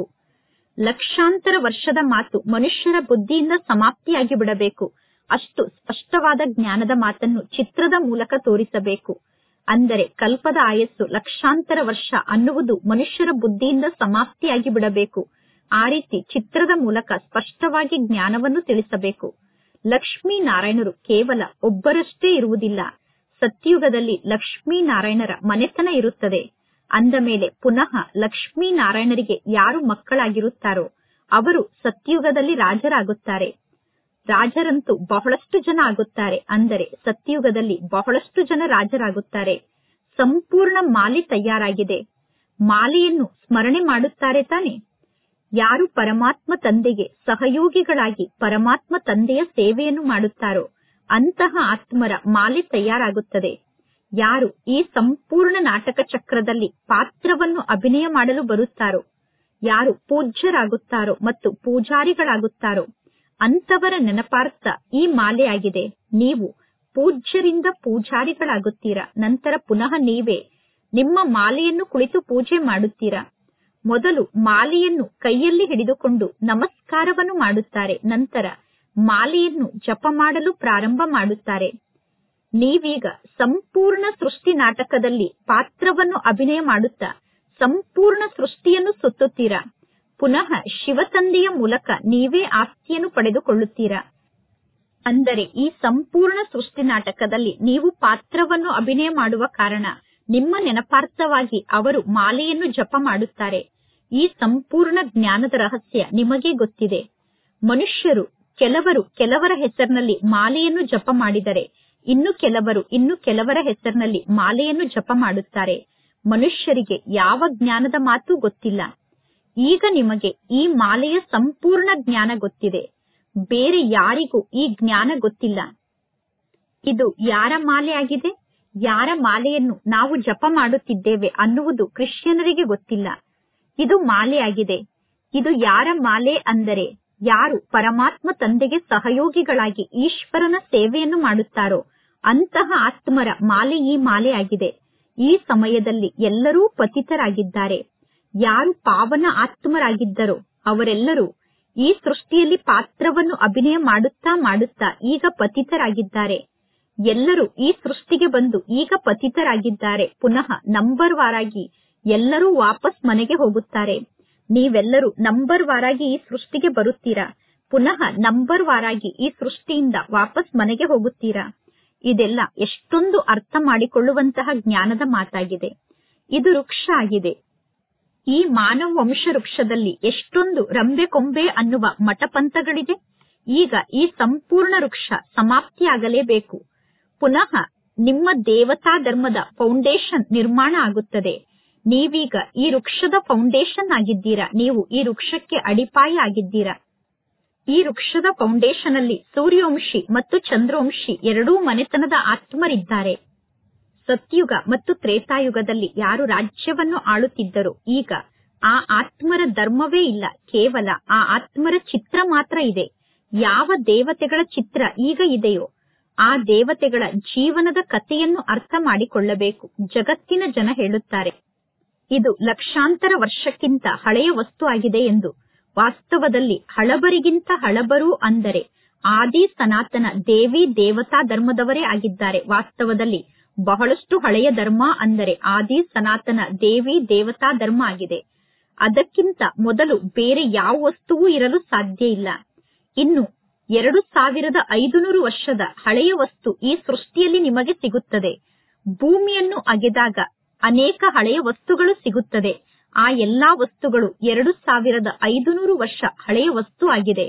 ಲಕ್ಷಾಂತರ ವರ್ಷದ ಮಾತು ಮನುಷ್ಯರ ಬುದ್ಧಿಯಿಂದ ಸಮಾಪ್ತಿಯಾಗಿ ಬಿಡಬೇಕು ಅಷ್ಟು ಸ್ಪಷ್ಟವಾದ ಜ್ಞಾನದ ಮಾತನ್ನು ಚಿತ್ರದ ಮೂಲಕ ತೋರಿಸಬೇಕು ಅಂದರೆ ಕಲ್ಪದ ಆಯಸ್ಸು ಲಕ್ಷಾಂತರ ವರ್ಷ ಅನ್ನುವುದು ಮನುಷ್ಯರ ಬುದ್ಧಿಯಿಂದ ಸಮಾಪ್ತಿಯಾಗಿ ಬಿಡಬೇಕು ಆ ರೀತಿ ಚಿತ್ರದ ಮೂಲಕ ಸ್ಪಷ್ಟವಾಗಿ ಜ್ಞಾನವನ್ನು ತಿಳಿಸಬೇಕು ಲಕ್ಷ್ಮೀ ನಾರಾಯಣರು ಕೇವಲ ಒಬ್ಬರಷ್ಟೇ ಇರುವುದಿಲ್ಲ ಸತ್ಯುಗದಲ್ಲಿ ಲಕ್ಷ್ಮೀ ನಾರಾಯಣರ ಮನೆತನ ಇರುತ್ತದೆ ಅಂದ ಮೇಲೆ ಪುನಃ ಲಕ್ಷ್ಮೀ ನಾರಾಯಣರಿಗೆ ಯಾರು ಮಕ್ಕಳಾಗಿರುತ್ತಾರೋ ಅವರು ಸತ್ಯುಗದಲ್ಲಿ ರಾಜರಾಗುತ್ತಾರೆ ರಾಜರಂತೂ ಬಹಳಷ್ಟು ಜನ ಆಗುತ್ತಾರೆ ಅಂದರೆ ಸತ್ಯುಗದಲ್ಲಿ ಬಹಳಷ್ಟು ಜನ ರಾಜರಾಗುತ್ತಾರೆ ಸಂಪೂರ್ಣ ಮಾಲೆ ತಯಾರಾಗಿದೆ ಮಾಲೆಯನ್ನು ಸ್ಮರಣೆ ಮಾಡುತ್ತಾರೆ ತಾನೆ ಯಾರು ಪರಮಾತ್ಮ ತಂದೆಗೆ ಸಹಯೋಗಿಗಳಾಗಿ ಪರಮಾತ್ಮ ತಂದೆಯ ಸೇವೆಯನ್ನು ಮಾಡುತ್ತಾರೋ ಅಂತಹ ಆತ್ಮರ ಮಾಲೆ ತಯಾರಾಗುತ್ತದೆ ಯಾರು ಈ ಸಂಪೂರ್ಣ ನಾಟಕ ಚಕ್ರದಲ್ಲಿ ಪಾತ್ರವನ್ನು ಅಭಿನಯ ಮಾಡಲು ಬರುತ್ತಾರೋ ಯಾರು ಪೂಜ್ಯರಾಗುತ್ತಾರೋ ಮತ್ತು ಪೂಜಾರಿಗಳಾಗುತ್ತಾರೋ ಅಂತವರ ನೆನಪಾರ್ಥ ಈ ಮಾಲೆಯಾಗಿದೆ ನೀವು ಪೂಜ್ಯರಿಂದ ಪೂಜಾರಿಗಳಾಗುತ್ತೀರಾ ನಂತರ ಪುನಃ ನೀವೇ ನಿಮ್ಮ ಮಾಲೆಯನ್ನು ಕುಳಿತು ಪೂಜೆ ಮಾಡುತ್ತೀರಾ ಮೊದಲು ಮಾಲೆಯನ್ನು ಕೈಯಲ್ಲಿ ಹಿಡಿದುಕೊಂಡು ನಮಸ್ಕಾರವನ್ನು ಮಾಡುತ್ತಾರೆ ನಂತರ ಮಾಲೆಯನ್ನು ಜಪ ಮಾಡಲು ಪ್ರಾರಂಭ ಮಾಡುತ್ತಾರೆ ನೀವೀಗ ಸಂಪೂರ್ಣ ಸೃಷ್ಟಿ ನಾಟಕದಲ್ಲಿ ಪಾತ್ರವನ್ನು ಅಭಿನಯ ಮಾಡುತ್ತಾ ಸಂಪೂರ್ಣ ಸೃಷ್ಟಿಯನ್ನು ಸುತ್ತುತ್ತೀರಾ ಪುನಃ ಶಿವತಂದೆಯ ಮೂಲಕ ನೀವೇ ಆಸ್ತಿಯನ್ನು ಪಡೆದುಕೊಳ್ಳುತ್ತೀರಾ ಅಂದರೆ ಈ ಸಂಪೂರ್ಣ ಸೃಷ್ಟಿ ನಾಟಕದಲ್ಲಿ ನೀವು ಪಾತ್ರವನ್ನು ಅಭಿನಯ ಮಾಡುವ ಕಾರಣ ನಿಮ್ಮ ನೆನಪಾರ್ಥವಾಗಿ ಅವರು ಮಾಲೆಯನ್ನು ಜಪ ಮಾಡುತ್ತಾರೆ ಈ ಸಂಪೂರ್ಣ ಜ್ಞಾನದ ರಹಸ್ಯ ನಿಮಗೆ ಗೊತ್ತಿದೆ ಮನುಷ್ಯರು ಕೆಲವರು ಕೆಲವರ ಹೆಸರಿನಲ್ಲಿ ಮಾಲೆಯನ್ನು ಜಪ ಮಾಡಿದರೆ ಇನ್ನು ಕೆಲವರು ಇನ್ನು ಕೆಲವರ ಹೆಸರಿನಲ್ಲಿ ಮಾಲೆಯನ್ನು ಜಪ ಮಾಡುತ್ತಾರೆ ಮನುಷ್ಯರಿಗೆ ಯಾವ ಜ್ಞಾನದ ಮಾತು ಗೊತ್ತಿಲ್ಲ ಈಗ ನಿಮಗೆ ಈ ಮಾಲೆಯ ಸಂಪೂರ್ಣ ಜ್ಞಾನ ಗೊತ್ತಿದೆ ಬೇರೆ ಯಾರಿಗೂ ಈ ಜ್ಞಾನ ಗೊತ್ತಿಲ್ಲ ಇದು ಯಾರ ಮಾಲೆ ಆಗಿದೆ ಯಾರ ಮಾಲೆಯನ್ನು ನಾವು ಜಪ ಮಾಡುತ್ತಿದ್ದೇವೆ ಅನ್ನುವುದು ಕ್ರಿಶ್ಚಿಯನರಿಗೆ ಗೊತ್ತಿಲ್ಲ ಇದು ಮಾಲೆ ಆಗಿದೆ ಇದು ಯಾರ ಮಾಲೆ ಅಂದರೆ ಯಾರು ಪರಮಾತ್ಮ ತಂದೆಗೆ ಸಹಯೋಗಿಗಳಾಗಿ ಈಶ್ವರನ ಸೇವೆಯನ್ನು ಮಾಡುತ್ತಾರೋ ಅಂತಹ ಆತ್ಮರ ಮಾಲೆ ಈ ಮಾಲೆ ಆಗಿದೆ ಈ ಸಮಯದಲ್ಲಿ ಎಲ್ಲರೂ ಪತಿತರಾಗಿದ್ದಾರೆ ಯಾರು ಪಾವನ ಆತ್ಮರಾಗಿದ್ದರೋ ಅವರೆಲ್ಲರೂ ಈ ಸೃಷ್ಟಿಯಲ್ಲಿ ಪಾತ್ರವನ್ನು ಅಭಿನಯ ಮಾಡುತ್ತಾ ಮಾಡುತ್ತಾ ಈಗ ಪತಿತರಾಗಿದ್ದಾರೆ ಎಲ್ಲರೂ ಈ ಸೃಷ್ಟಿಗೆ ಬಂದು ಈಗ ಪತಿತರಾಗಿದ್ದಾರೆ ಪುನಃ ನಂಬರ್ ವಾರಾಗಿ ಎಲ್ಲರೂ ವಾಪಸ್ ಮನೆಗೆ ಹೋಗುತ್ತಾರೆ ನೀವೆಲ್ಲರೂ ನಂಬರ್ ವಾರಾಗಿ ಈ ಸೃಷ್ಟಿಗೆ ಬರುತ್ತೀರಾ ಪುನಃ ನಂಬರ್ ವಾರಾಗಿ ಈ ಸೃಷ್ಟಿಯಿಂದ ವಾಪಸ್ ಮನೆಗೆ ಹೋಗುತ್ತೀರಾ ಇದೆಲ್ಲ ಎಷ್ಟೊಂದು ಅರ್ಥ ಮಾಡಿಕೊಳ್ಳುವಂತಹ ಜ್ಞಾನದ ಮಾತಾಗಿದೆ ಇದು ವೃಕ್ಷ ಆಗಿದೆ ಈ ಮಾನವ ವಂಶ ವೃಕ್ಷದಲ್ಲಿ ಎಷ್ಟೊಂದು ರಂಬೆ ಕೊಂಬೆ ಅನ್ನುವ ಮಠಪಂಥಗಳಿದೆ ಈಗ ಈ ಸಂಪೂರ್ಣ ವೃಕ್ಷ ಸಮಾಪ್ತಿಯಾಗಲೇಬೇಕು ಪುನಃ ನಿಮ್ಮ ದೇವತಾ ಧರ್ಮದ ಫೌಂಡೇಶನ್ ನಿರ್ಮಾಣ ಆಗುತ್ತದೆ ನೀವೀಗ ಈ ವೃಕ್ಷದ ಫೌಂಡೇಶನ್ ಆಗಿದ್ದೀರಾ ನೀವು ಈ ವೃಕ್ಷಕ್ಕೆ ಅಡಿಪಾಯ ಆಗಿದ್ದೀರಾ ಈ ವೃಕ್ಷದ ಫೌಂಡೇಶನ್ ಅಲ್ಲಿ ಸೂರ್ಯವಂಶಿ ಮತ್ತು ಚಂದ್ರವಂಶಿ ಎರಡೂ ಮನೆತನದ ಆತ್ಮರಿದ್ದಾರೆ ಸತ್ಯುಗ ಮತ್ತು ತ್ರೇತಾಯುಗದಲ್ಲಿ ಯಾರು ರಾಜ್ಯವನ್ನು ಆಳುತ್ತಿದ್ದರೋ ಈಗ ಆ ಆತ್ಮರ ಧರ್ಮವೇ ಇಲ್ಲ ಕೇವಲ ಆ ಆತ್ಮರ ಚಿತ್ರ ಮಾತ್ರ ಇದೆ ಯಾವ ದೇವತೆಗಳ ಚಿತ್ರ ಈಗ ಇದೆಯೋ ಆ ದೇವತೆಗಳ ಜೀವನದ ಕಥೆಯನ್ನು ಅರ್ಥ ಮಾಡಿಕೊಳ್ಳಬೇಕು ಜಗತ್ತಿನ ಜನ ಹೇಳುತ್ತಾರೆ ಇದು ಲಕ್ಷಾಂತರ ವರ್ಷಕ್ಕಿಂತ ಹಳೆಯ ವಸ್ತು ಆಗಿದೆ ಎಂದು ವಾಸ್ತವದಲ್ಲಿ ಹಳಬರಿಗಿಂತ ಹಳಬರು ಅಂದರೆ ಆದಿ ಸನಾತನ ದೇವಿ ದೇವತಾ ಧರ್ಮದವರೇ ಆಗಿದ್ದಾರೆ ವಾಸ್ತವದಲ್ಲಿ ಬಹಳಷ್ಟು ಹಳೆಯ ಧರ್ಮ ಅಂದರೆ ಆದಿ ಸನಾತನ ದೇವಿ ದೇವತಾ ಧರ್ಮ ಆಗಿದೆ ಅದಕ್ಕಿಂತ ಮೊದಲು ಬೇರೆ ಯಾವ ವಸ್ತುವೂ ಇರಲು ಸಾಧ್ಯ ಇಲ್ಲ ಇನ್ನು ಎರಡು ಸಾವಿರದ ಐದುನೂರು ವರ್ಷದ ಹಳೆಯ ವಸ್ತು ಈ ಸೃಷ್ಟಿಯಲ್ಲಿ ನಿಮಗೆ ಸಿಗುತ್ತದೆ ಭೂಮಿಯನ್ನು ಅಗೆದಾಗ ಅನೇಕ ಹಳೆಯ ವಸ್ತುಗಳು ಸಿಗುತ್ತದೆ ಆ ಎಲ್ಲಾ ವಸ್ತುಗಳು ಎರಡು ಸಾವಿರದ ಐದುನೂರು ವರ್ಷ ಹಳೆಯ ವಸ್ತು ಆಗಿದೆ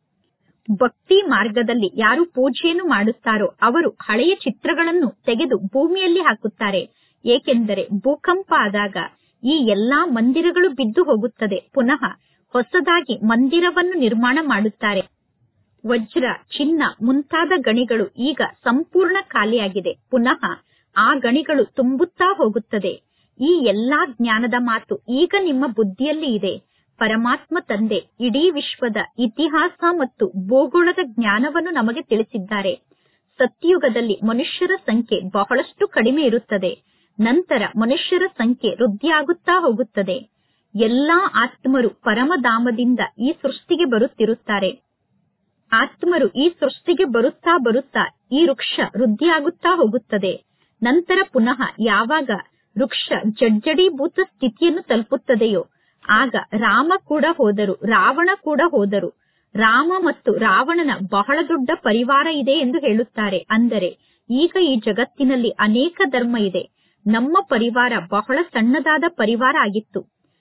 ಭಕ್ತಿ ಮಾರ್ಗದಲ್ಲಿ ಯಾರು ಪೂಜೆಯನ್ನು ಮಾಡುತ್ತಾರೋ ಅವರು ಹಳೆಯ ಚಿತ್ರಗಳನ್ನು ತೆಗೆದು ಭೂಮಿಯಲ್ಲಿ ಹಾಕುತ್ತಾರೆ ಏಕೆಂದರೆ ಭೂಕಂಪ ಆದಾಗ ಈ ಎಲ್ಲಾ ಮಂದಿರಗಳು ಬಿದ್ದು ಹೋಗುತ್ತದೆ ಪುನಃ ಹೊಸದಾಗಿ ಮಂದಿರವನ್ನು ನಿರ್ಮಾಣ ಮಾಡುತ್ತಾರೆ ವಜ್ರ ಚಿನ್ನ ಮುಂತಾದ ಗಣಿಗಳು ಈಗ ಸಂಪೂರ್ಣ ಖಾಲಿಯಾಗಿದೆ ಪುನಃ ಆ ಗಣಿಗಳು ತುಂಬುತ್ತಾ ಹೋಗುತ್ತದೆ ಈ ಎಲ್ಲಾ ಜ್ಞಾನದ ಮಾತು ಈಗ ನಿಮ್ಮ ಬುದ್ಧಿಯಲ್ಲಿ ಇದೆ ಪರಮಾತ್ಮ ತಂದೆ ಇಡೀ ವಿಶ್ವದ ಇತಿಹಾಸ ಮತ್ತು ಭೂಗೋಳದ ಜ್ಞಾನವನ್ನು ನಮಗೆ ತಿಳಿಸಿದ್ದಾರೆ ಸತ್ಯುಗದಲ್ಲಿ ಮನುಷ್ಯರ ಸಂಖ್ಯೆ ಬಹಳಷ್ಟು ಕಡಿಮೆ ಇರುತ್ತದೆ ನಂತರ ಮನುಷ್ಯರ ಸಂಖ್ಯೆ ವೃದ್ಧಿಯಾಗುತ್ತಾ ಹೋಗುತ್ತದೆ ಎಲ್ಲಾ ಆತ್ಮರು ಪರಮಧಾಮದಿಂದ ಈ ಸೃಷ್ಟಿಗೆ ಬರುತ್ತಿರುತ್ತಾರೆ ಆತ್ಮರು ಈ ಸೃಷ್ಟಿಗೆ ಬರುತ್ತಾ ಬರುತ್ತಾ ಈ ವೃಕ್ಷ ವೃದ್ಧಿಯಾಗುತ್ತಾ ಹೋಗುತ್ತದೆ ನಂತರ ಪುನಃ ಯಾವಾಗ ವೃಕ್ಷ ಜಡ್ಜಡೀಭೂತ ಸ್ಥಿತಿಯನ್ನು ತಲುಪುತ್ತದೆಯೋ ಆಗ ರಾಮ ಕೂಡ ಹೋದರು ರಾವಣ ಕೂಡ ಹೋದರು ರಾಮ ಮತ್ತು ರಾವಣನ ಬಹಳ ದೊಡ್ಡ ಪರಿವಾರ ಇದೆ ಎಂದು ಹೇಳುತ್ತಾರೆ ಅಂದರೆ ಈಗ ಈ ಜಗತ್ತಿನಲ್ಲಿ ಅನೇಕ ಧರ್ಮ ಇದೆ ನಮ್ಮ ಪರಿವಾರ ಬಹಳ ಸಣ್ಣದಾದ ಪರಿವಾರ ಆಗಿತ್ತು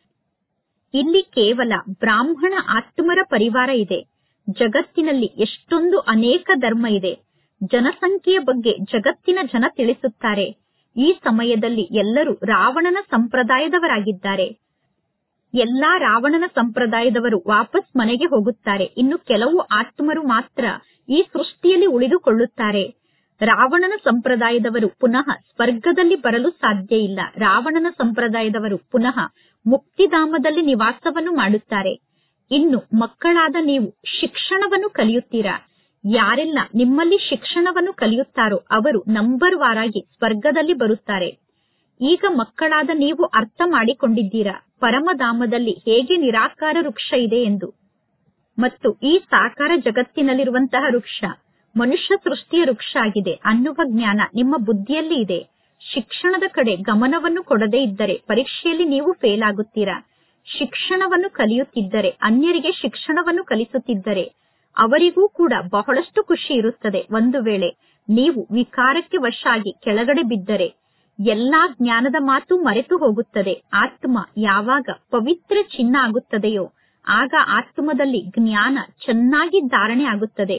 ಇಲ್ಲಿ ಕೇವಲ ಬ್ರಾಹ್ಮಣ ಆತ್ಮರ ಪರಿವಾರ ಇದೆ ಜಗತ್ತಿನಲ್ಲಿ ಎಷ್ಟೊಂದು ಅನೇಕ ಧರ್ಮ ಇದೆ ಜನಸಂಖ್ಯೆಯ ಬಗ್ಗೆ ಜಗತ್ತಿನ ಜನ ತಿಳಿಸುತ್ತಾರೆ ಈ ಸಮಯದಲ್ಲಿ ಎಲ್ಲರೂ ರಾವಣನ ಸಂಪ್ರದಾಯದವರಾಗಿದ್ದಾರೆ ಎಲ್ಲಾ ರಾವಣನ ಸಂಪ್ರದಾಯದವರು ವಾಪಸ್ ಮನೆಗೆ ಹೋಗುತ್ತಾರೆ ಇನ್ನು ಕೆಲವು ಆತ್ಮರು ಮಾತ್ರ ಈ ಸೃಷ್ಟಿಯಲ್ಲಿ ಉಳಿದುಕೊಳ್ಳುತ್ತಾರೆ ರಾವಣನ ಸಂಪ್ರದಾಯದವರು ಪುನಃ ಸ್ವರ್ಗದಲ್ಲಿ ಬರಲು ಸಾಧ್ಯ ಇಲ್ಲ ರಾವಣನ ಸಂಪ್ರದಾಯದವರು ಪುನಃ ಮುಕ್ತಿಧಾಮದಲ್ಲಿ ನಿವಾಸವನ್ನು ಮಾಡುತ್ತಾರೆ ಇನ್ನು ಮಕ್ಕಳಾದ ನೀವು ಶಿಕ್ಷಣವನ್ನು ಕಲಿಯುತ್ತೀರಾ ಯಾರೆಲ್ಲ ನಿಮ್ಮಲ್ಲಿ ಶಿಕ್ಷಣವನ್ನು ಕಲಿಯುತ್ತಾರೋ ಅವರು ನಂಬರ್ ವಾರಾಗಿ ಸ್ವರ್ಗದಲ್ಲಿ ಬರುತ್ತಾರೆ ಈಗ ಮಕ್ಕಳಾದ ನೀವು ಅರ್ಥ ಮಾಡಿಕೊಂಡಿದ್ದೀರಾ ಪರಮಧಾಮದಲ್ಲಿ ಹೇಗೆ ನಿರಾಕಾರ ವೃಕ್ಷ ಇದೆ ಎಂದು ಮತ್ತು ಈ ಸಾಕಾರ ಜಗತ್ತಿನಲ್ಲಿರುವಂತಹ ವೃಕ್ಷ ಮನುಷ್ಯ ಸೃಷ್ಟಿಯ ವೃಕ್ಷ ಆಗಿದೆ ಅನ್ನುವ ಜ್ಞಾನ ನಿಮ್ಮ ಬುದ್ಧಿಯಲ್ಲಿ ಇದೆ ಶಿಕ್ಷಣದ ಕಡೆ ಗಮನವನ್ನು ಕೊಡದೇ ಇದ್ದರೆ ಪರೀಕ್ಷೆಯಲ್ಲಿ ನೀವು ಫೇಲ್ ಆಗುತ್ತೀರಾ ಶಿಕ್ಷಣವನ್ನು ಕಲಿಯುತ್ತಿದ್ದರೆ ಅನ್ಯರಿಗೆ ಶಿಕ್ಷಣವನ್ನು ಕಲಿಸುತ್ತಿದ್ದರೆ ಅವರಿಗೂ ಕೂಡ ಬಹಳಷ್ಟು ಖುಷಿ ಇರುತ್ತದೆ ಒಂದು ವೇಳೆ ನೀವು ವಿಕಾರಕ್ಕೆ ವಶ ಆಗಿ ಕೆಳಗಡೆ ಬಿದ್ದರೆ ಎಲ್ಲಾ ಜ್ಞಾನದ ಮಾತು ಮರೆತು ಹೋಗುತ್ತದೆ ಆತ್ಮ ಯಾವಾಗ ಪವಿತ್ರ ಚಿನ್ನ ಆಗುತ್ತದೆಯೋ ಆಗ ಆತ್ಮದಲ್ಲಿ ಜ್ಞಾನ ಚೆನ್ನಾಗಿ ಧಾರಣೆ ಆಗುತ್ತದೆ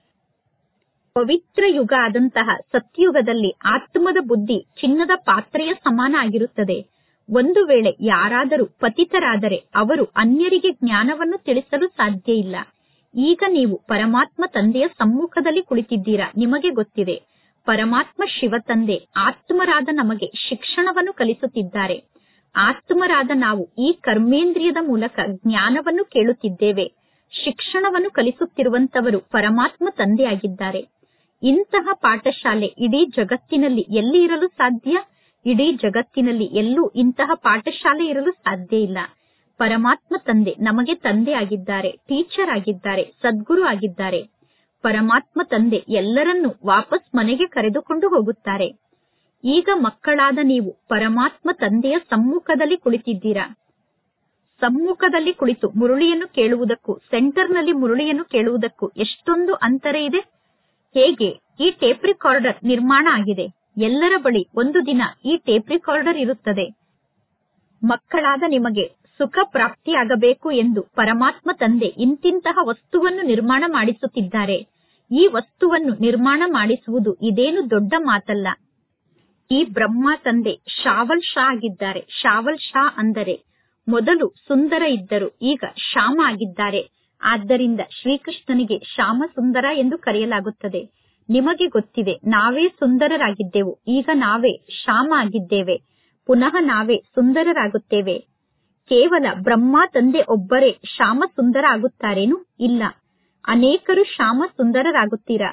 ಪವಿತ್ರ ಯುಗ ಆದಂತಹ ಸತ್ಯುಗದಲ್ಲಿ ಆತ್ಮದ ಬುದ್ಧಿ ಚಿನ್ನದ ಪಾತ್ರೆಯ ಸಮಾನ ಆಗಿರುತ್ತದೆ ಒಂದು ವೇಳೆ ಯಾರಾದರೂ ಪತಿತರಾದರೆ ಅವರು ಅನ್ಯರಿಗೆ ಜ್ಞಾನವನ್ನು ತಿಳಿಸಲು ಸಾಧ್ಯ ಇಲ್ಲ ಈಗ ನೀವು ಪರಮಾತ್ಮ ತಂದೆಯ ಸಮ್ಮುಖದಲ್ಲಿ ಕುಳಿತಿದ್ದೀರಾ ನಿಮಗೆ ಗೊತ್ತಿದೆ ಪರಮಾತ್ಮ ಶಿವ ತಂದೆ ಆತ್ಮರಾದ ನಮಗೆ ಶಿಕ್ಷಣವನ್ನು ಕಲಿಸುತ್ತಿದ್ದಾರೆ ಆತ್ಮರಾದ ನಾವು ಈ ಕರ್ಮೇಂದ್ರಿಯದ ಮೂಲಕ ಜ್ಞಾನವನ್ನು ಕೇಳುತ್ತಿದ್ದೇವೆ ಶಿಕ್ಷಣವನ್ನು ಕಲಿಸುತ್ತಿರುವಂತವರು ಪರಮಾತ್ಮ ತಂದೆಯಾಗಿದ್ದಾರೆ ಇಂತಹ ಪಾಠಶಾಲೆ ಇಡೀ ಜಗತ್ತಿನಲ್ಲಿ ಎಲ್ಲಿ ಇರಲು ಸಾಧ್ಯ ಇಡೀ ಜಗತ್ತಿನಲ್ಲಿ ಎಲ್ಲೂ ಇಂತಹ ಪಾಠಶಾಲೆ ಇರಲು ಸಾಧ್ಯ ಇಲ್ಲ ಪರಮಾತ್ಮ ತಂದೆ ನಮಗೆ ತಂದೆ ಆಗಿದ್ದಾರೆ ಟೀಚರ್ ಆಗಿದ್ದಾರೆ ಸದ್ಗುರು ಆಗಿದ್ದಾರೆ ಪರಮಾತ್ಮ ತಂದೆ ಎಲ್ಲರನ್ನೂ ವಾಪಸ್ ಮನೆಗೆ ಕರೆದುಕೊಂಡು ಹೋಗುತ್ತಾರೆ ಈಗ ಮಕ್ಕಳಾದ ನೀವು ಪರಮಾತ್ಮ ತಂದೆಯ ಸಮ್ಮುಖದಲ್ಲಿ ಕುಳಿತಿದ್ದೀರಾ ಸಮ್ಮುಖದಲ್ಲಿ ಕುಳಿತು ಮುರುಳಿಯನ್ನು ಕೇಳುವುದಕ್ಕೂ ಸೆಂಟರ್ನಲ್ಲಿ ಮುರುಳಿಯನ್ನು ಕೇಳುವುದಕ್ಕೂ ಎಷ್ಟೊಂದು ಅಂತರ ಇದೆ ಹೇಗೆ ಈ ಟೇಪ್ ರಿಕಾರ್ಡರ್ ನಿರ್ಮಾಣ ಆಗಿದೆ ಎಲ್ಲರ ಬಳಿ ಒಂದು ದಿನ ಈ ಟೇಪ್ ರಿಕಾರ್ಡರ್ ಇರುತ್ತದೆ ಮಕ್ಕಳಾದ ನಿಮಗೆ ಸುಖ ಪ್ರಾಪ್ತಿಯಾಗಬೇಕು ಎಂದು ಪರಮಾತ್ಮ ತಂದೆ ಇಂತಿಂತಹ ವಸ್ತುವನ್ನು ನಿರ್ಮಾಣ ಮಾಡಿಸುತ್ತಿದ್ದಾರೆ ಈ ವಸ್ತುವನ್ನು ನಿರ್ಮಾಣ ಮಾಡಿಸುವುದು ಇದೇನು ದೊಡ್ಡ ಮಾತಲ್ಲ ಈ ಬ್ರಹ್ಮ ತಂದೆ ಶಾವಲ್ ಶಾ ಆಗಿದ್ದಾರೆ ಶಾವಲ್ ಶಾ ಅಂದರೆ ಮೊದಲು ಸುಂದರ ಇದ್ದರು ಈಗ ಶ್ಯಾಮ ಆಗಿದ್ದಾರೆ ಆದ್ದರಿಂದ ಶ್ರೀಕೃಷ್ಣನಿಗೆ ಶ್ಯಾಮ ಸುಂದರ ಎಂದು ಕರೆಯಲಾಗುತ್ತದೆ ನಿಮಗೆ ಗೊತ್ತಿದೆ ನಾವೇ ಸುಂದರರಾಗಿದ್ದೆವು ಈಗ ನಾವೇ ಶ್ಯಾಮ ಆಗಿದ್ದೇವೆ ಪುನಃ ನಾವೇ ಸುಂದರರಾಗುತ್ತೇವೆ ಕೇವಲ ಬ್ರಹ್ಮ ತಂದೆ ಒಬ್ಬರೇ ಶ್ಯಾಮ ಸುಂದರ ಆಗುತ್ತಾರೇನು ಇಲ್ಲ ಅನೇಕರು ಶ್ಯಾಮ ಸುಂದರರಾಗುತ್ತೀರಾ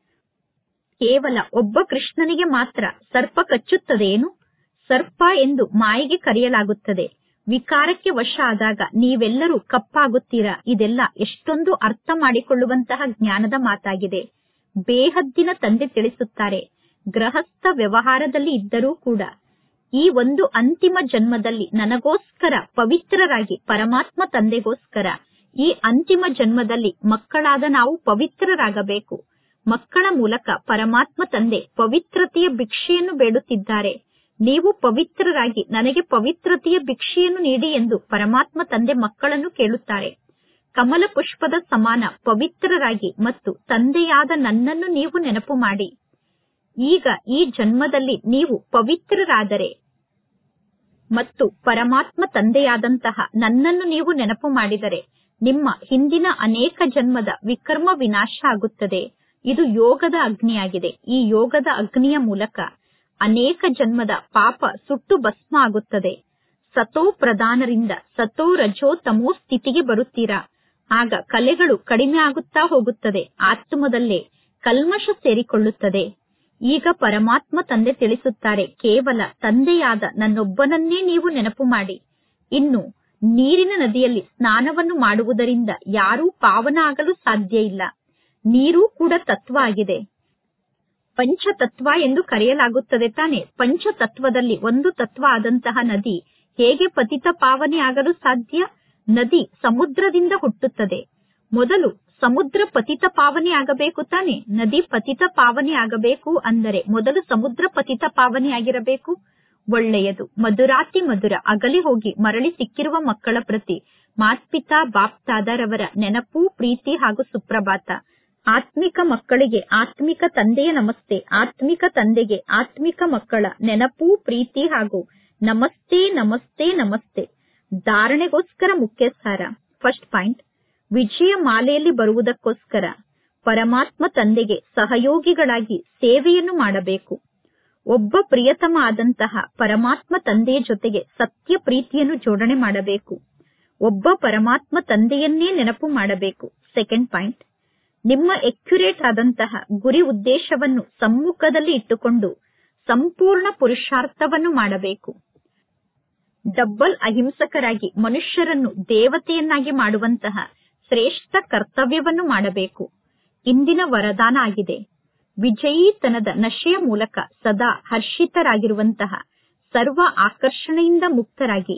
ಕೇವಲ ಒಬ್ಬ ಕೃಷ್ಣನಿಗೆ ಮಾತ್ರ ಸರ್ಪ ಕಚ್ಚುತ್ತದೇನು ಸರ್ಪ ಎಂದು ಮಾಯಿಗೆ ಕರೆಯಲಾಗುತ್ತದೆ ವಿಕಾರಕ್ಕೆ ವಶ ಆದಾಗ ನೀವೆಲ್ಲರೂ ಕಪ್ಪಾಗುತ್ತೀರಾ ಇದೆಲ್ಲ ಎಷ್ಟೊಂದು ಅರ್ಥ ಮಾಡಿಕೊಳ್ಳುವಂತಹ ಜ್ಞಾನದ ಮಾತಾಗಿದೆ ಬೇಹದ್ದಿನ ತಂದೆ ತಿಳಿಸುತ್ತಾರೆ ಗೃಹಸ್ಥ ವ್ಯವಹಾರದಲ್ಲಿ ಇದ್ದರೂ ಕೂಡ ಈ ಒಂದು ಅಂತಿಮ ಜನ್ಮದಲ್ಲಿ ನನಗೋಸ್ಕರ ಪವಿತ್ರರಾಗಿ ಪರಮಾತ್ಮ ತಂದೆಗೋಸ್ಕರ ಈ ಅಂತಿಮ ಜನ್ಮದಲ್ಲಿ ಮಕ್ಕಳಾದ ನಾವು ಪವಿತ್ರರಾಗಬೇಕು ಮಕ್ಕಳ ಮೂಲಕ ಪರಮಾತ್ಮ ತಂದೆ ಪವಿತ್ರತೆಯ ಭಿಕ್ಷೆಯನ್ನು ಬೇಡುತ್ತಿದ್ದಾರೆ ನೀವು ಪವಿತ್ರರಾಗಿ ನನಗೆ ಪವಿತ್ರತೆಯ ಭಿಕ್ಷೆಯನ್ನು ನೀಡಿ ಎಂದು ಪರಮಾತ್ಮ ತಂದೆ ಮಕ್ಕಳನ್ನು ಕೇಳುತ್ತಾರೆ ಕಮಲ ಪುಷ್ಪದ ಸಮಾನ ಪವಿತ್ರರಾಗಿ ಮತ್ತು ತಂದೆಯಾದ ನನ್ನನ್ನು ನೀವು ನೆನಪು ಮಾಡಿ ಈಗ ಈ ಜನ್ಮದಲ್ಲಿ ನೀವು ಪವಿತ್ರರಾದರೆ ಮತ್ತು ಪರಮಾತ್ಮ ತಂದೆಯಾದಂತಹ ನನ್ನನ್ನು ನೀವು ನೆನಪು ಮಾಡಿದರೆ ನಿಮ್ಮ ಹಿಂದಿನ ಅನೇಕ ಜನ್ಮದ ವಿಕರ್ಮ ವಿನಾಶ ಆಗುತ್ತದೆ ಇದು ಯೋಗದ ಅಗ್ನಿಯಾಗಿದೆ ಈ ಯೋಗದ ಅಗ್ನಿಯ ಮೂಲಕ ಅನೇಕ ಜನ್ಮದ ಪಾಪ ಸುಟ್ಟು ಭಸ್ಮ ಆಗುತ್ತದೆ ಸತೋ ಪ್ರಧಾನರಿಂದ ಸತೋ ರಜೋ ತಮೋ ಸ್ಥಿತಿಗೆ ಬರುತ್ತೀರಾ ಆಗ ಕಲೆಗಳು ಕಡಿಮೆ ಆಗುತ್ತಾ ಹೋಗುತ್ತದೆ ಆತ್ಮದಲ್ಲೇ ಕಲ್ಮಶ ಸೇರಿಕೊಳ್ಳುತ್ತದೆ ಈಗ ಪರಮಾತ್ಮ ತಂದೆ ತಿಳಿಸುತ್ತಾರೆ ಕೇವಲ ತಂದೆಯಾದ ನನ್ನೊಬ್ಬನನ್ನೇ ನೀವು ನೆನಪು ಮಾಡಿ ಇನ್ನು ನೀರಿನ ನದಿಯಲ್ಲಿ ಸ್ನಾನವನ್ನು ಮಾಡುವುದರಿಂದ ಯಾರೂ ಪಾವನ ಆಗಲು ಸಾಧ್ಯ ಇಲ್ಲ ನೀರೂ ಕೂಡ ತತ್ವ ಆಗಿದೆ ಪಂಚತತ್ವ ಎಂದು ಕರೆಯಲಾಗುತ್ತದೆ ತಾನೆ ಪಂಚತತ್ವದಲ್ಲಿ ಒಂದು ತತ್ವ ಆದಂತಹ ನದಿ ಹೇಗೆ ಪತಿತ ಪಾವನೆ ಆಗಲು ಸಾಧ್ಯ ನದಿ ಸಮುದ್ರದಿಂದ ಹುಟ್ಟುತ್ತದೆ ಮೊದಲು ಸಮುದ್ರ ಪತಿತ ಪಾವನೆ ಆಗಬೇಕು ತಾನೆ ನದಿ ಪತಿತ ಪಾವನೆ ಆಗಬೇಕು ಅಂದರೆ ಮೊದಲು ಸಮುದ್ರ ಪತಿತ ಪಾವನೆ ಆಗಿರಬೇಕು ಒಳ್ಳೆಯದು ಮಧುರಾತಿ ಮಧುರ ಅಗಲಿ ಹೋಗಿ ಮರಳಿ ಸಿಕ್ಕಿರುವ ಮಕ್ಕಳ ಪ್ರತಿ ಮಾತ್ಪಿತಾ ಬಾಪ್ತಾದರವರ ನೆನಪು ಪ್ರೀತಿ ಹಾಗೂ ಸುಪ್ರಭಾತ ಆತ್ಮಿಕ ಮಕ್ಕಳಿಗೆ ಆತ್ಮಿಕ ತಂದೆಯ ನಮಸ್ತೆ ಆತ್ಮಿಕ ತಂದೆಗೆ ಆತ್ಮಿಕ ಮಕ್ಕಳ ನೆನಪು ಪ್ರೀತಿ ಹಾಗೂ ನಮಸ್ತೆ ನಮಸ್ತೆ ನಮಸ್ತೆ ಧಾರಣೆಗೋಸ್ಕರ ಮುಖ್ಯ ಸಾರ ಫಸ್ಟ್ ಪಾಯಿಂಟ್ ವಿಜಯ ಮಾಲೆಯಲ್ಲಿ ಬರುವುದಕ್ಕೋಸ್ಕರ ಪರಮಾತ್ಮ ತಂದೆಗೆ ಸಹಯೋಗಿಗಳಾಗಿ ಸೇವೆಯನ್ನು ಮಾಡಬೇಕು ಒಬ್ಬ ಪ್ರಿಯತಮ ಆದಂತಹ ಪರಮಾತ್ಮ ತಂದೆಯ ಜೊತೆಗೆ ಸತ್ಯ ಪ್ರೀತಿಯನ್ನು ಜೋಡಣೆ ಮಾಡಬೇಕು ಒಬ್ಬ ಪರಮಾತ್ಮ ತಂದೆಯನ್ನೇ ನೆನಪು ಮಾಡಬೇಕು ಸೆಕೆಂಡ್ ಪಾಯಿಂಟ್ ನಿಮ್ಮ ಎಕ್ಯುರೇಟ್ ಆದಂತಹ ಗುರಿ ಉದ್ದೇಶವನ್ನು ಸಮ್ಮುಖದಲ್ಲಿ ಇಟ್ಟುಕೊಂಡು ಸಂಪೂರ್ಣ ಪುರುಷಾರ್ಥವನ್ನು ಮಾಡಬೇಕು ಡಬ್ಬಲ್ ಅಹಿಂಸಕರಾಗಿ ಮನುಷ್ಯರನ್ನು ದೇವತೆಯನ್ನಾಗಿ ಮಾಡುವಂತಹ ಶ್ರೇಷ್ಠ ಕರ್ತವ್ಯವನ್ನು ಮಾಡಬೇಕು ಇಂದಿನ ವರದಾನ ಆಗಿದೆ ವಿಜಯೀತನದ ನಶೆಯ ಮೂಲಕ ಸದಾ ಹರ್ಷಿತರಾಗಿರುವಂತಹ ಸರ್ವ ಆಕರ್ಷಣೆಯಿಂದ ಮುಕ್ತರಾಗಿ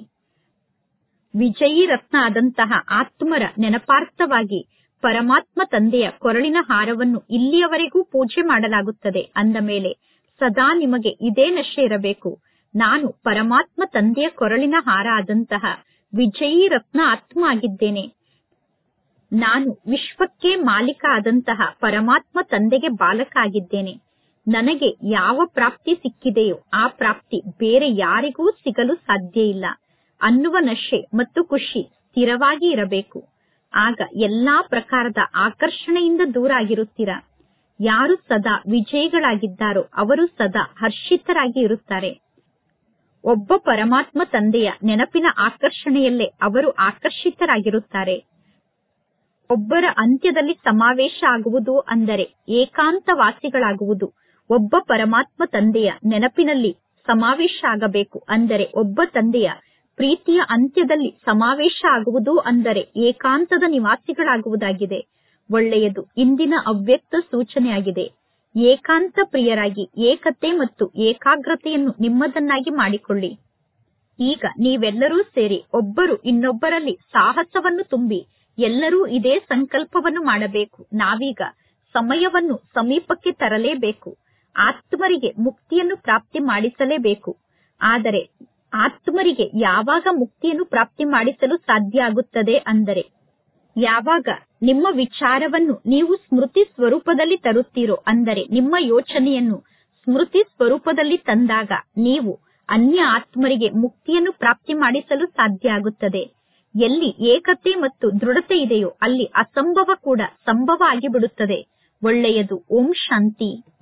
ವಿಜಯೀ ರತ್ನ ಆದಂತಹ ಆತ್ಮರ ನೆನಪಾರ್ಥವಾಗಿ ಪರಮಾತ್ಮ ತಂದೆಯ ಕೊರಳಿನ ಹಾರವನ್ನು ಇಲ್ಲಿಯವರೆಗೂ ಪೂಜೆ ಮಾಡಲಾಗುತ್ತದೆ ಅಂದ ಮೇಲೆ ಸದಾ ನಿಮಗೆ ಇದೇ ನಶೆ ಇರಬೇಕು ನಾನು ಪರಮಾತ್ಮ ತಂದೆಯ ಕೊರಳಿನ ಹಾರ ಆದಂತಹ ವಿಜಯೀ ರತ್ನ ಆತ್ಮ ಆಗಿದ್ದೇನೆ ನಾನು ವಿಶ್ವಕ್ಕೆ ಮಾಲೀಕ ಆದಂತಹ ಪರಮಾತ್ಮ ತಂದೆಗೆ ಬಾಲಕ ಆಗಿದ್ದೇನೆ ನನಗೆ ಯಾವ ಪ್ರಾಪ್ತಿ ಸಿಕ್ಕಿದೆಯೋ ಆ ಪ್ರಾಪ್ತಿ ಬೇರೆ ಯಾರಿಗೂ ಸಿಗಲು ಸಾಧ್ಯ ಇಲ್ಲ ಅನ್ನುವ ನಶೆ ಮತ್ತು ಖುಷಿ ಸ್ಥಿರವಾಗಿ ಇರಬೇಕು ಆಗ ಎಲ್ಲಾ ಪ್ರಕಾರದ ಆಕರ್ಷಣೆಯಿಂದ ದೂರ ಆಗಿರುತ್ತೀರಾ ಯಾರು ಸದಾ ವಿಜಯಿಗಳಾಗಿದ್ದಾರೋ ಅವರು ಸದಾ ಹರ್ಷಿತರಾಗಿ ಇರುತ್ತಾರೆ ಒಬ್ಬ ಪರಮಾತ್ಮ ತಂದೆಯ ನೆನಪಿನ ಆಕರ್ಷಣೆಯಲ್ಲೇ ಅವರು ಆಕರ್ಷಿತರಾಗಿರುತ್ತಾರೆ ಒಬ್ಬರ ಅಂತ್ಯದಲ್ಲಿ ಸಮಾವೇಶ ಆಗುವುದು ಅಂದರೆ ಏಕಾಂತವಾಸಿಗಳಾಗುವುದು ಒಬ್ಬ ಪರಮಾತ್ಮ ತಂದೆಯ ನೆನಪಿನಲ್ಲಿ ಸಮಾವೇಶ ಆಗಬೇಕು ಅಂದರೆ ಒಬ್ಬ ತಂದೆಯ ಪ್ರೀತಿಯ ಅಂತ್ಯದಲ್ಲಿ ಸಮಾವೇಶ ಆಗುವುದು ಅಂದರೆ ಏಕಾಂತದ ನಿವಾಸಿಗಳಾಗುವುದಾಗಿದೆ ಒಳ್ಳೆಯದು ಇಂದಿನ ಅವ್ಯಕ್ತ ಸೂಚನೆಯಾಗಿದೆ ಏಕಾಂತ ಪ್ರಿಯರಾಗಿ ಏಕತೆ ಮತ್ತು ಏಕಾಗ್ರತೆಯನ್ನು ನಿಮ್ಮದನ್ನಾಗಿ ಮಾಡಿಕೊಳ್ಳಿ ಈಗ ನೀವೆಲ್ಲರೂ ಸೇರಿ ಒಬ್ಬರು ಇನ್ನೊಬ್ಬರಲ್ಲಿ ಸಾಹಸವನ್ನು ತುಂಬಿ ಎಲ್ಲರೂ ಇದೇ ಸಂಕಲ್ಪವನ್ನು ಮಾಡಬೇಕು ನಾವೀಗ ಸಮಯವನ್ನು ಸಮೀಪಕ್ಕೆ ತರಲೇಬೇಕು ಆತ್ಮರಿಗೆ ಮುಕ್ತಿಯನ್ನು ಪ್ರಾಪ್ತಿ ಮಾಡಿಸಲೇಬೇಕು ಆದರೆ ಆತ್ಮರಿಗೆ ಯಾವಾಗ ಮುಕ್ತಿಯನ್ನು ಪ್ರಾಪ್ತಿ ಮಾಡಿಸಲು ಸಾಧ್ಯ ಆಗುತ್ತದೆ ಅಂದರೆ ಯಾವಾಗ ನಿಮ್ಮ ವಿಚಾರವನ್ನು ನೀವು ಸ್ಮೃತಿ ಸ್ವರೂಪದಲ್ಲಿ ತರುತ್ತೀರೋ ಅಂದರೆ ನಿಮ್ಮ ಯೋಚನೆಯನ್ನು ಸ್ಮೃತಿ ಸ್ವರೂಪದಲ್ಲಿ ತಂದಾಗ ನೀವು ಅನ್ಯ ಆತ್ಮರಿಗೆ ಮುಕ್ತಿಯನ್ನು ಪ್ರಾಪ್ತಿ ಮಾಡಿಸಲು ಸಾಧ್ಯ ಆಗುತ್ತದೆ ಎಲ್ಲಿ ಏಕತೆ ಮತ್ತು ದೃಢತೆ ಇದೆಯೋ ಅಲ್ಲಿ ಅಸಂಭವ ಕೂಡ ಸಂಭವ ಆಗಿಬಿಡುತ್ತದೆ ಒಳ್ಳೆಯದು ಓಂ ಶಾಂತಿ